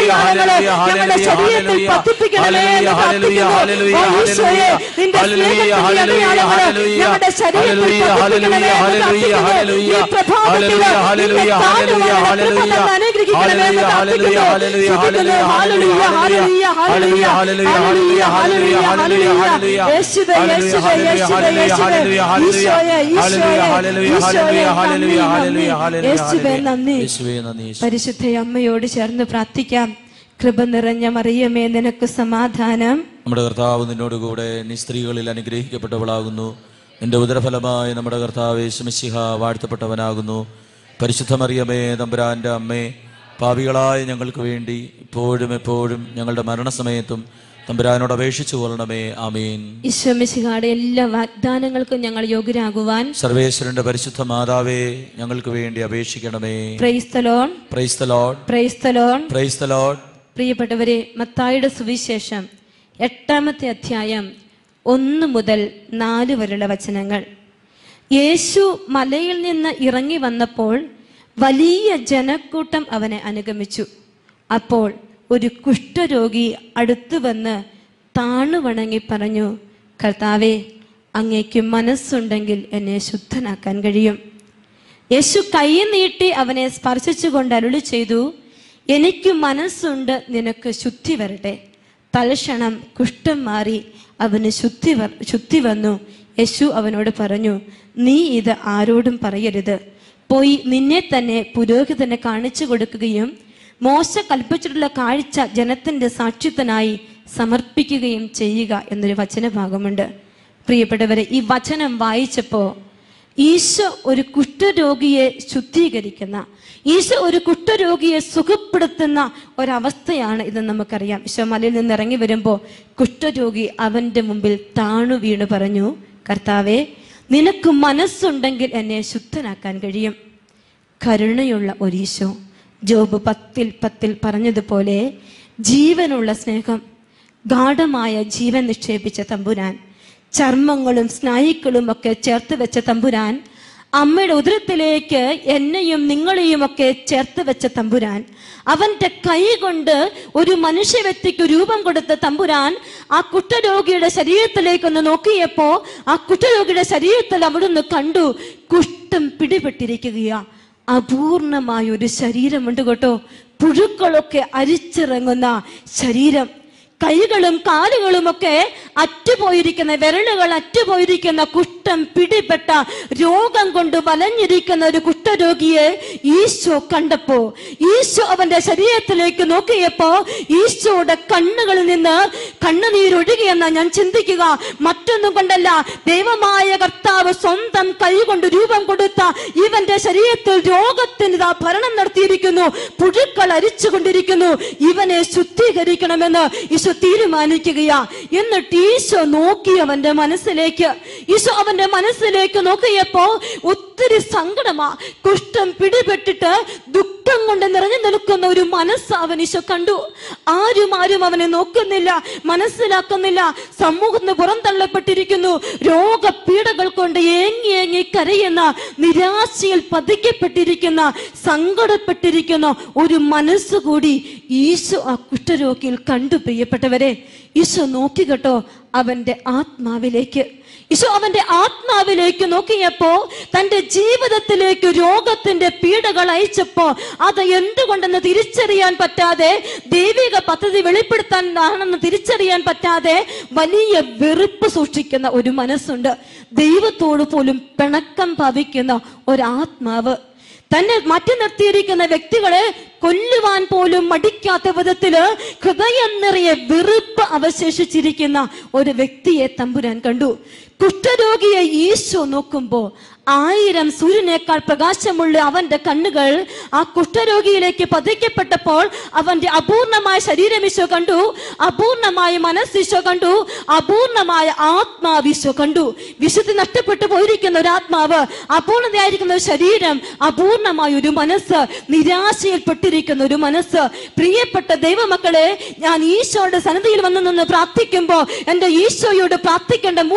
അടയാളങ്ങള് ഹല്ലേലൂയ, ഞങ്ങളുടെ ശരീരത്തിൽ ഹല്ലേലൂയ, പതിപ്പിക്കണമേ എന്ന് ഹല്ലേലൂയ, പ്രാർത്ഥിക്കുന്നു. ഹല്ലേലൂയ, ഓ ഈശോയെ, നിന്റെ ഹല്ലേലൂയ, സ്നേഹത്തിന്റെ ഹല്ലേലൂയ, അടയാളങ്ങള് ഹല്ലേലൂയ, ഞങ്ങളുടെ ശരീരത്തിൽ ഹല്ലേലൂയ, പതിപ്പിക്കണമേ എന്ന് ഹല്ലേലൂയ, പ്രാർത്ഥിക്കുന്നു. ഹല്ലേലൂയ, ഈ പ്രഭാതത്തിൽ ഹല്ലേലൂയ, നിന്നെ ഹല്ലേലൂയ, കാണുവാനുള്ള ഹല്ലേലൂയ, കൃപ തന്ന് അനുഗ്രഹിക്കണമേ എന്ന് ഹല്ലേലൂയ, പ്രാർത്ഥിക്കുന്നു. ഹല്ലേലൂയ, സ്തുതിക്കുന്നു. ഹല്ലേലൂയ, ഹല്ലേലൂയ, ഹല്ലേലൂയ, ഹല്ലേലൂയ, ഹല്ലേലൂയ, ഹല്ലേലൂയ, ഹല്ലേലൂയ, ഹല്ലേലൂയ, ഹല്ലേലൂയ. ഹല്ലേലൂയ, യേശുവേ, യേശുവേ, ഹല്ലേലൂയ, യേശുവേ, ഹല്ലേലൂയ, യേശുവേ. ഹല്ലേലൂയ, ഈശോയെ, ഈശോയെ, ഹല്ലേലൂയ, ഈശോയെ, ഹല്ലേലൂയ, നന്ദി, ഹല്ലേലൂയ, നന്ദി. ഹല്ലേലൂയ, യേശുവേ, നന്ദി യേശുവേ, നന്ദി, യേശുവേ. പരിശുദ്ധ അമ്മയോട് ചേർന്ന് പ്രാർത്ഥിക്കാം കൃപ നിറഞ്ഞ മറിയമേ നിനക്ക് സമാധാനം നമ്മുടെ കർത്താവ് നിന്നോടുകൂടെ നീ സ്ത്രീകളിൽ അനുഗ്രഹിക്കപ്പെട്ടവളാകുന്നു നിന്റെ ഉദരഫലമായി നമ്മുടെ കർത്താവ് യേശുമിശിഹ വാഴ്ത്തപ്പെട്ടവനാകുന്നു പരിശുദ്ധ മറിയമേ തമ്പുരാന്റെ അമ്മേ പാപികളായ ഞങ്ങൾക്ക് വേണ്ടി ഇപ്പോഴും എപ്പോഴും ഞങ്ങളുടെ മരണസമയത്തും തമ്പുരാനോട് അപേക്ഷിച്ചു കൊള്ളണമേ ആമീൻ ഈശ്വമിശിഹാടെ എല്ലാ വാഗ്ദാനങ്ങൾക്കും ഞങ്ങൾ യോഗ്യരാകുവാൻ സർവേശ്വരന്റെ പരിശുദ്ധ മാതാവേ ഞങ്ങൾക്ക് വേണ്ടി അപേക്ഷിക്കണമേ praise the Lord praise the Lord praise the Lord praise the Lord പ്രിയപ്പെട്ടവരെ മത്തായുടെ സുവിശേഷം എട്ടാമത്തെ അധ്യായം ഒന്ന് മുതൽ നാല് വരെയുള്ള വചനങ്ങൾ യേശു മലയിൽ നിന്ന് ഇറങ്ങി വന്നപ്പോൾ വലിയ ജനക്കൂട്ടം അവനെ അനുഗമിച്ചു അപ്പോൾ ഒരു കുഷ്ഠരോഗി അടുത്തു വന്ന് താണു വണങ്ങി പറഞ്ഞു കർത്താവെ അങ്ങേക്ക് മനസ്സുണ്ടെങ്കിൽ എന്നെ ശുദ്ധനാക്കാൻ കഴിയും യേശു കൈ നീട്ടി അവനെ സ്പർശിച്ചുകൊണ്ട് അരുളി ചെയ്തു എനിക്ക് മനസ്സുണ്ട് നിനക്ക് ശുദ്ധി വരട്ടെ തൽക്ഷണം കുഷ്ഠം മാറി അവന് ശുദ്ധി വ- ശുദ്ധി വന്നു യേശു അവനോട് പറഞ്ഞു നീ ഇത് ആരോടും പറയരുത് പോയി നിന്നെ തന്നെ പുരോഹിതനെ കാണിച്ചു കൊടുക്കുകയും മോശ കൽപ്പിച്ചിട്ടുള്ള കാഴ്ച ജനത്തിന്റെ സാക്ഷ്യത്തിനായി സമർപ്പിക്കുകയും ചെയ്യുക എന്നൊരു വചനഭാഗമുണ്ട് പ്രിയപ്പെട്ടവരെ ഈ വചനം വായിച്ചപ്പോ ഈശോ ഒരു കുഷ്ഠരോഗിയെ ശുദ്ധീകരിക്കുന്ന ഈശോ ഒരു കുഷ്ഠരോഗിയെ സുഖപ്പെടുത്തുന്ന ഒരവസ്ഥയാണ് ഇത് നമുക്കറിയാം ഈശോ മലയിൽ നിന്ന് ഇറങ്ങി വരുമ്പോൾ കുഷ്ഠരോഗി അവന്റെ മുമ്പിൽ താണു വീണ് പറഞ്ഞു കർത്താവെ നിനക്ക് മനസ്സുണ്ടെങ്കിൽ എന്നെ ശുദ്ധനാക്കാൻ കഴിയും കരുണയുള്ള ഒരീശോ ജോബ് പത്തിൽ പത്തിൽ പറഞ്ഞതുപോലെ ജീവനുള്ള സ്നേഹം ഗാഠമായ ജീവൻ നിക്ഷേപിച്ച തമ്പുരാൻ ചർമ്മങ്ങളും സ്നായുക്കളും ഒക്കെ ചേർത്ത് വെച്ച തമ്പുരാൻ അമ്മയുടെ ഉദരത്തിലേക്ക് എന്നെയും നിങ്ങളെയും ഒക്കെ ചേർത്ത് വെച്ച തമ്പുരാൻ അവന്റെ കൈ കൊണ്ട് ഒരു മനുഷ്യ വ്യക്തിക്ക് രൂപം കൊടുത്ത തമ്പുരാൻ ആ കുഷ്ഠരോഗിയുടെ ശരീരത്തിലേക്കൊന്ന് നോക്കിയപ്പോ ആ കുഷ്ഠരോഗിയുടെ ശരീരത്തിൽ അവിടുന്ന് കണ്ടു കുഷ്ഠം പിടിപെട്ടിരിക്കുകയാ അപൂർണമായ ഒരു ശരീരമുണ്ട് കേട്ടോ പുഴുക്കളൊക്കെ അരിച്ചിറങ്ങുന്ന ശരീരം കൈകളും കാലുകളും ഒക്കെ അറ്റുപോയിരിക്കുന്ന വിരലുകൾ അറ്റുപോയിരിക്കുന്ന കുഷ്ഠം പിടിപെട്ട രോഗം കൊണ്ട് വലഞ്ഞിരിക്കുന്ന ഒരു കുഷ്ഠരോഗിയെ ഈശോ കണ്ടപ്പോ ഈശോ അവന്റെ ശരീരത്തിലേക്ക് നോക്കിയപ്പോ ഈശോയുടെ കണ്ണുകളിൽ നിന്ന് കണ്ണുനീരൊഴുകിയെന്ന ഞാൻ ചിന്തിക്കുക മറ്റൊന്നും കൊണ്ടല്ല ദൈവമായ കർത്താവ് സ്വന്തം കൈ കൊണ്ട് രൂപം കൊടുത്ത ഇവന്റെ ശരീരത്തിൽ രോഗത്തിന് ഇതാ ഭരണം നടത്തിയിരിക്കുന്നു പുഴുക്കൾ അരിച്ചുകൊണ്ടിരിക്കുന്നു ഇവനെ ശുദ്ധീകരിക്കണമെന്ന് ഈശോ തീരുമാനിക്കുകയാ എന്നിട്ട് ഈശോ നോക്കി അവന്റെ മനസ്സിലേക്ക് ഈശോ അവന്റെ മനസ്സിലേക്ക് നോക്കിയപ്പോ ഒത്തിരി സങ്കടമാ കുഷ്ഠം പിടിപെട്ടിട്ട് ദുഃഖം കൊണ്ട് നിറഞ്ഞു നിൽക്കുന്ന ഒരു മനസ്സ് അവൻ ഈശോ കണ്ടു ആരും ആരും അവനെ നോക്കുന്നില്ല മനസ്സിലാക്കുന്നില്ല സമൂഹത്തിന് പുറന്തള്ളപ്പെട്ടിരിക്കുന്നു രോഗപീഠകൾ കൊണ്ട് ഏങ്ങി ഏങ്ങി കരയുന്ന നിരാശയിൽ പതിക്കപ്പെട്ടിരിക്കുന്ന സങ്കടപ്പെട്ടിരിക്കുന്ന ഒരു മനസ്സുകൂടി ഈശോ ആ കുഷ്ഠരോഗിയിൽ കണ്ടു പ്രിയപ്പെട്ടവരെ ഈശോ നോക്കി കേട്ടോ അവന്റെ ആത്മാവിലേക്ക് ഈശോ അവന്റെ ആത്മാവിലേക്ക് നോക്കിയപ്പോ തന്റെ ജീവിതത്തിലേക്ക് രോഗത്തിന്റെ പീഡകൾ അയച്ചപ്പോ അത് എന്തുകൊണ്ടെന്ന് തിരിച്ചറിയാൻ പറ്റാതെ ദൈവിക പദ്ധതി വെളിപ്പെടുത്താൻ ആണെന്ന് തിരിച്ചറിയാൻ പറ്റാതെ വലിയ വെറുപ്പ് സൂക്ഷിക്കുന്ന ഒരു മനസ്സുണ്ട് ദൈവത്തോട് പോലും പിണക്കം ഭവിക്കുന്ന ഒരാത്മാവ് തന്നെ മാറ്റി നിർത്തിയിരിക്കുന്ന വ്യക്തികളെ കൊല്ലുവാൻ പോലും മടിക്കാത്ത വിധത്തില് ഹൃദയം നിറയെ വെറുപ്പ് അവശേഷിച്ചിരിക്കുന്ന ഒരു വ്യക്തിയെ തമ്പുരാൻ കണ്ടു കുഷ്ഠരോഗിയെ ഈശോ നോക്കുമ്പോ ആയിരം സൂര്യനേക്കാൾ പ്രകാശമുള്ള അവന്റെ കണ്ണുകൾ ആ കുഷ്ഠരോഗിയിലേക്ക് പതിക്കപ്പെട്ടപ്പോൾ അവന്റെ അപൂർണമായ ശരീരം ഈശോ കണ്ടു അപൂർണമായ മനസ്സ് ഈശോ കണ്ടു അപൂർണമായ ആത്മാവ് ഈശോ കണ്ടു വിശുദ്ധി നഷ്ടപ്പെട്ടു പോയിരിക്കുന്ന ഒരു ആത്മാവ് അപൂർണതയായിരിക്കുന്ന ഒരു ശരീരം അപൂർണമായ ഒരു മനസ്സ് നിരാശയിൽപ്പെട്ടിരിക്കുന്ന ഒരു മനസ്സ് പ്രിയപ്പെട്ട ദൈവമക്കളെ ഞാൻ ഈശോയുടെ സന്നിധിയിൽ വന്നു നിന്ന് പ്രാർത്ഥിക്കുമ്പോൾ എന്റെ ഈശോയോട് പ്രാർത്ഥിക്കേണ്ട മൂന്ന് കാര്യങ്ങൾ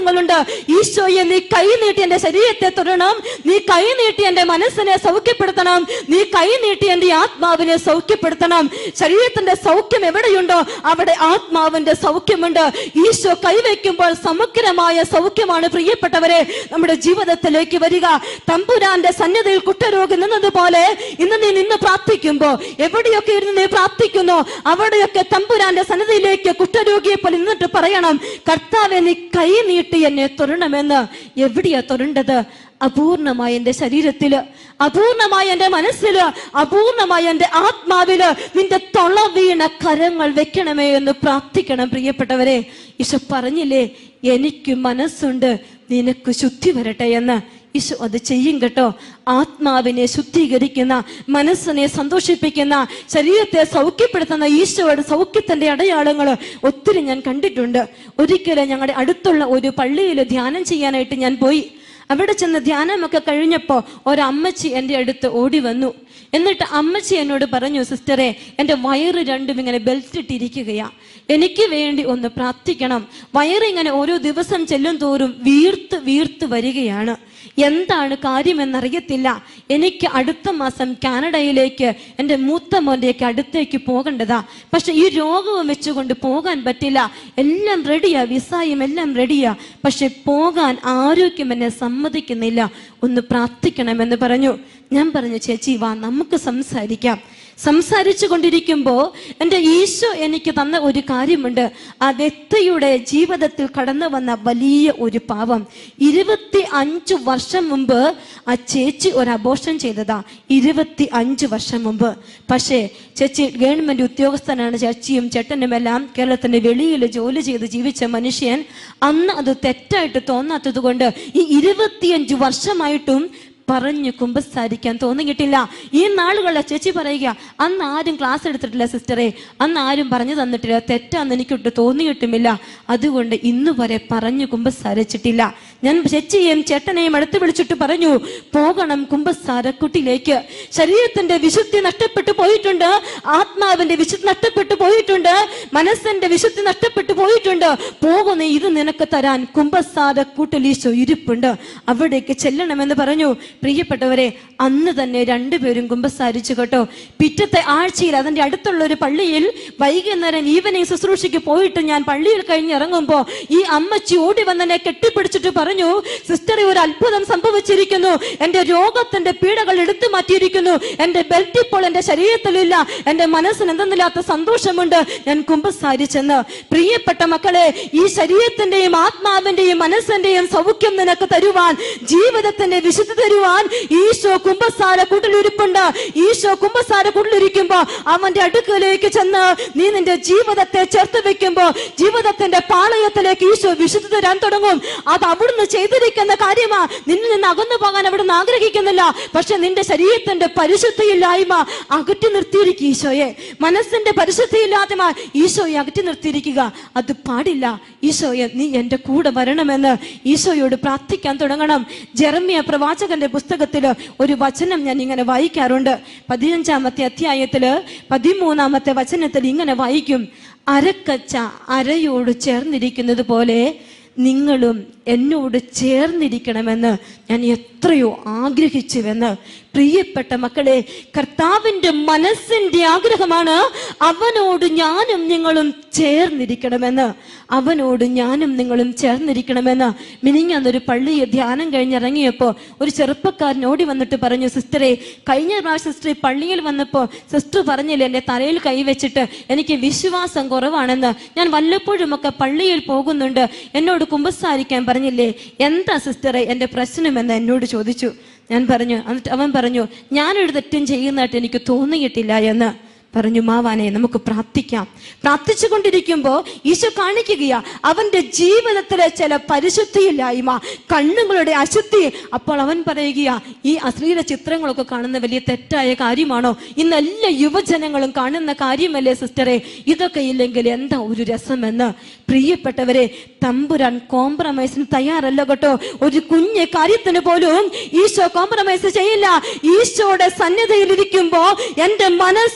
കാര്യങ്ങളുണ്ട് ഈശോയെ നീ കൈ നീട്ടി എന്റെ ശരീരത്തെ തൊടണം നീ കൈ നീട്ടി എന്റെ മനസ്സിനെ സൗഖ്യപ്പെടുത്തണം നീ കൈ നീട്ടി എന്റെ ആത്മാവിനെ സൗഖ്യപ്പെടുത്തണം ശരീരത്തിന്റെ സൗഖ്യം എവിടെയുണ്ടോ അവിടെ ആത്മാവിന്റെ സൗഖ്യമുണ്ട് ഈശോ കൈവയ്ക്കുമ്പോൾ സമഗ്രമായ സൗഖ്യമാണ് പ്രിയപ്പെട്ടവരെ നമ്മുടെ ജീവിതത്തിലേക്ക് വരിക തമ്പുരാന്റെ സന്നിധിയിൽ കുഷ്ഠരോഗി നിന്നതുപോലെ ഇന്ന് നീ നിന്ന് പ്രാർത്ഥിക്കുമ്പോ എവിടെയൊക്കെ ഇരുന്ന് നീ പ്രാർത്ഥിക്കുന്നു അവിടെയൊക്കെ തമ്പുരാന്റെ സന്നിധിയിലേക്ക് കുഷ്ഠരോഗിയെ പോലെ നിന്നിട്ട് പറയണം കർത്താവെ നീ കൈ നീട്ടി എന്നെ തൊടണമെന്ന് എവിടെയാ തൊടേണ്ടത് അപൂർണമായ എന്റെ ശരീരത്തില് അപൂർണമായ എന്റെ മനസ്സില് അപൂർണമായ എന്റെ ആത്മാവില് നിന്റെ തൊള വീണ കരങ്ങൾ വെക്കണമേ എന്ന് പ്രാർത്ഥിക്കണം പ്രിയപ്പെട്ടവരെ ഈശോ പറഞ്ഞില്ലേ എനിക്ക് മനസ്സുണ്ട് നിനക്ക് ശുദ്ധി വരട്ടെ എന്ന് ഈശോ അത് ചെയ്യും കേട്ടോ ആത്മാവിനെ ശുദ്ധീകരിക്കുന്ന മനസ്സിനെ സന്തോഷിപ്പിക്കുന്ന ശരീരത്തെ സൗഖ്യപ്പെടുത്തുന്ന ഈശോയുടെ സൗഖ്യത്തിന്റെ അടയാളങ്ങൾ ഒത്തിരി ഞാൻ കണ്ടിട്ടുണ്ട് ഒരിക്കലും ഞങ്ങളുടെ അടുത്തുള്ള ഒരു പള്ളിയിൽ ധ്യാനം ചെയ്യാനായിട്ട് ഞാൻ പോയി അവിടെ ചെന്ന് ധ്യാനമൊക്കെ കഴിഞ്ഞപ്പോ ഒരമ്മച്ചി എൻ്റെ അടുത്ത് ഓടി വന്നു എന്നിട്ട് അമ്മച്ചി എന്നോട് പറഞ്ഞു സിസ്റ്ററെ എൻ്റെ വയറ് രണ്ടും ഇങ്ങനെ ബെൽറ്റ് ഇട്ടിരിക്കുകയാ എനിക്ക് വേണ്ടി ഒന്ന് പ്രാർത്ഥിക്കണം വയറിങ്ങനെ ഓരോ ദിവസം ചെല്ലും തോറും വീർത്ത് വീർത്ത് വരികയാണ് എന്താണ് കാര്യമെന്നറിയത്തില്ല എനിക്ക് അടുത്ത മാസം കാനഡയിലേക്ക് എൻ്റെ മൂത്ത മോൻ്റെയൊക്കെ അടുത്തേക്ക് പോകേണ്ടതാ പക്ഷെ ഈ രോഗവും വെച്ചുകൊണ്ട് പോകാൻ പറ്റില്ല എല്ലാം റെഡിയാ വിസായും എല്ലാം റെഡിയാ പക്ഷെ പോകാൻ ആരോഗ്യം എന്നെ സമ്മതിക്കുന്നില്ല ഒന്ന് പ്രാർത്ഥിക്കണമെന്ന് പറഞ്ഞു ഞാൻ പറഞ്ഞു ചേച്ചി വാ നമുക്ക് സംസാരിക്കാം സംസാരിച്ചു കൊണ്ടിരിക്കുമ്പോൾ എൻ്റെ ഈശോ എനിക്ക് തന്ന ഒരു കാര്യമുണ്ട് ആ വ്യക്തിയുടെ ജീവിതത്തിൽ കടന്നു വന്ന വലിയ ഒരു പാവം ഇരുപത്തി അഞ്ച് വർഷം മുമ്പ് ആ ചേച്ചി ഒരു അബോഷൻ ചെയ്തതാ ഇരുപത്തി അഞ്ച് വർഷം മുമ്പ് പക്ഷേ ചേച്ചി ഗവൺമെന്റ് ഉദ്യോഗസ്ഥനാണ് ചേച്ചിയും ചേട്ടനും എല്ലാം കേരളത്തിന്റെ വെളിയിൽ ജോലി ചെയ്ത് ജീവിച്ച മനുഷ്യൻ അന്ന് അത് തെറ്റായിട്ട് തോന്നാത്തത് കൊണ്ട് ഈ ഇരുപത്തിയഞ്ച് വർഷമായിട്ടും പറഞ്ഞു കുമ്പസാരിക്കാൻ തോന്നിയിട്ടില്ല ഈ നാളുകളിലെ ചേച്ചി പറയുക അന്ന് ആരും ക്ലാസ് എടുത്തിട്ടില്ല സിസ്റ്ററെ അന്ന് ആരും പറഞ്ഞു തന്നിട്ടില്ല തെറ്റാന്ന് എനിക്കൊട്ട് തോന്നിയിട്ടുമില്ല അതുകൊണ്ട് ഇന്ന് വരെ പറഞ്ഞു കുമ്പസാരിച്ചിട്ടില്ല ഞാൻ ചേച്ചിയെയും ചേട്ടനെയും അടുത്ത് വിളിച്ചിട്ട് പറഞ്ഞു പോകണം കുമ്പസാരക്കുട്ടിലേക്ക് ശരീരത്തിന്റെ വിശുദ്ധി നഷ്ടപ്പെട്ടു പോയിട്ടുണ്ട് ആത്മാവിന്റെ വിശുദ്ധി നഷ്ടപ്പെട്ടു പോയിട്ടുണ്ട് മനസ്സിന്റെ വിശുദ്ധി നഷ്ടപ്പെട്ടു പോയിട്ടുണ്ട് പോകുന്ന ഇത് നിനക്ക് തരാൻ കുമ്പസാരക്കൂട്ടിൽ ഈശോ ഇരിപ്പുണ്ട് അവിടേക്ക് ചെല്ലണമെന്ന് പറഞ്ഞു പ്രിയപ്പെട്ടവരെ അന്ന് തന്നെ രണ്ടുപേരും കുമ്പസാരിച്ചു കേട്ടോ പിറ്റത്തെ ആഴ്ചയിൽ അതിന്റെ അടുത്തുള്ള ഒരു പള്ളിയിൽ വൈകുന്നേരം ഈവനിങ് ശുശ്രൂഷയ്ക്ക് പോയിട്ട് ഞാൻ പള്ളിയിൽ കഴിഞ്ഞ് ഇറങ്ങുമ്പോ ഈ അമ്മച്ചി ഓടി വന്നെന്നെ കെട്ടിപ്പിടിച്ചിട്ട് പറഞ്ഞു സിസ്റ്ററെ ഒരു അത്ഭുതം സംഭവിച്ചിരിക്കുന്നു എന്റെ രോഗത്തിന്റെ പീഡകൾ എടുത്തു മാറ്റിയിരിക്കുന്നു എന്റെ ബെൽറ്റ് ഇപ്പോൾ എന്റെ ശരീരത്തിലില്ല എന്റെ മനസ്സിന് എന്തെന്നില്ലാത്ത സന്തോഷമുണ്ട് ഞാൻ കുമ്പസാരിച്ചെന്ന് പ്രിയപ്പെട്ട മക്കളെ ഈ ശരീരത്തിന്റെയും ആത്മാവിന്റെയും മനസ്സിന്റെയും സൗഖ്യം നിനക്ക് തരുവാൻ ജീവിതത്തിന്റെ വിശുദ്ധി തരുവാൻ ഈശോ കുമ്പസാര കൂട്ടിലിരിപ്പുണ്ട് ഈശോ കുമ്പസാര കൂട്ടിലിരിക്കുമ്പോ അവന്റെ അടുക്കലേക്ക് ചെന്ന് നീ നിന്റെ ജീവിതത്തെ ചേർത്ത് വെക്കുമ്പോ ജീവിതത്തിന്റെ പാളയത്തിലേക്ക് ഈശോ വിശുദ്ധി തരാൻ തുടങ്ങും അത് അവിടുന്ന് ചെയ്തിരിക്കുന്ന കാര്യമാ നിന്നിൽ നിന്ന് അകന്നു പോകാൻ അവിടുന്ന് ആഗ്രഹിക്കുന്നില്ല പക്ഷെ നിന്റെ ശരീരത്തിന്റെ പരിശുദ്ധിയില്ലായ്മ അകറ്റി നിർത്തിയിരിക്കുക ഈശോയെ മനസ്സിന്റെ പരിശുദ്ധിയില്ലായ്മ ഈശോയെ അകറ്റി നിർത്തിയിരിക്കുക അത് പാടില്ല ഈശോയെ നീ എന്റെ കൂടെ വരണമെന്ന് ഈശോയോട് പ്രാർത്ഥിക്കാൻ തുടങ്ങണം ജെറമ്യ പ്രവാചകന്റെ പുസ്തകത്തില് ഒരു വചനം ഞാൻ ഇങ്ങനെ വായിക്കാറുണ്ട് പതിനഞ്ചാമത്തെ അധ്യായത്തില് പതിമൂന്നാമത്തെ വചനത്തിൽ ഇങ്ങനെ വായിക്കും അരക്കച്ച അരയോട് ചേർന്നിരിക്കുന്നത് പോലെ നിങ്ങളും എന്നോട് ചേർന്നിരിക്കണമെന്ന് ഞാൻ എത്രയോ ആഗ്രഹിച്ചുവെന്ന് പ്രിയപ്പെട്ട മക്കളെ കർത്താവിന്റെ മനസ്സിന്റെ ആഗ്രഹമാണ് അവനോട് ഞാനും നിങ്ങളും ചേർന്നിരിക്കണമെന്ന് അവനോട് ഞാനും നിങ്ങളും ചേർന്നിരിക്കണമെന്ന് മിനിങ്ങന്നൊരു പള്ളിയിൽ ധ്യാനം കഴിഞ്ഞിറങ്ങിയപ്പോ ഒരു ചെറുപ്പക്കാരൻ ഓടി വന്നിട്ട് പറഞ്ഞു സിസ്റ്ററെ കഴിഞ്ഞ പ്രാവശ്യം സിസ്റ്റർ ഈ പള്ളിയിൽ വന്നപ്പോ സിസ്റ്റർ പറഞ്ഞില്ലേ എന്റെ തലയിൽ കൈവച്ചിട്ട് എനിക്ക് വിശ്വാസം കുറവാണെന്ന് ഞാൻ വല്ലപ്പോഴും ഒക്കെ പള്ളിയിൽ പോകുന്നുണ്ട് എന്നോട് കുമ്പസാരിക്കാൻ പറഞ്ഞില്ലേ എന്താ സിസ്റ്ററെ എന്റെ പ്രശ്നമെന്ന് എന്നോട് ചോദിച്ചു ഞാൻ പറഞ്ഞു എന്നിട്ട് അവൻ പറഞ്ഞു ഞാനൊരു തെറ്റും ചെയ്യുന്നതായിട്ട് എനിക്ക് തോന്നിയിട്ടില്ല എന്ന് പറഞ്ഞു മാവാനെ നമുക്ക് പ്രാർത്ഥിക്കാം പ്രാർത്ഥിച്ചു കൊണ്ടിരിക്കുമ്പോ ഈശോ കാണിക്കുകയാ അവന്റെ ജീവിതത്തിലെ ചില പരിശുദ്ധിയില്ലായ്മ കണ്ണുകളുടെ അശുദ്ധി അപ്പോൾ അവൻ പറയുകയാ ഈ അശ്ലീല ചിത്രങ്ങളൊക്കെ കാണുന്ന വലിയ തെറ്റായ കാര്യമാണോ ഇന്ന് എല്ലാ യുവജനങ്ങളും കാണുന്ന കാര്യമല്ലേ സിസ്റ്ററെ ഇതൊക്കെ ഇല്ലെങ്കിൽ എന്താ ഒരു രസമെന്ന് പ്രിയപ്പെട്ടവരെ തമ്പുരാൻ കോംപ്രമൈസിന് തയ്യാറല്ല കേട്ടോ ഒരു കുഞ്ഞ് കാര്യത്തിന് പോലും ഈശോ കോംപ്രമൈസ് ചെയ്യില്ല ഈശോയുടെ സന്നിധിയിൽ ഇരിക്കുമ്പോ എന്റെ മനസ്സ് പരിശുദ്ധ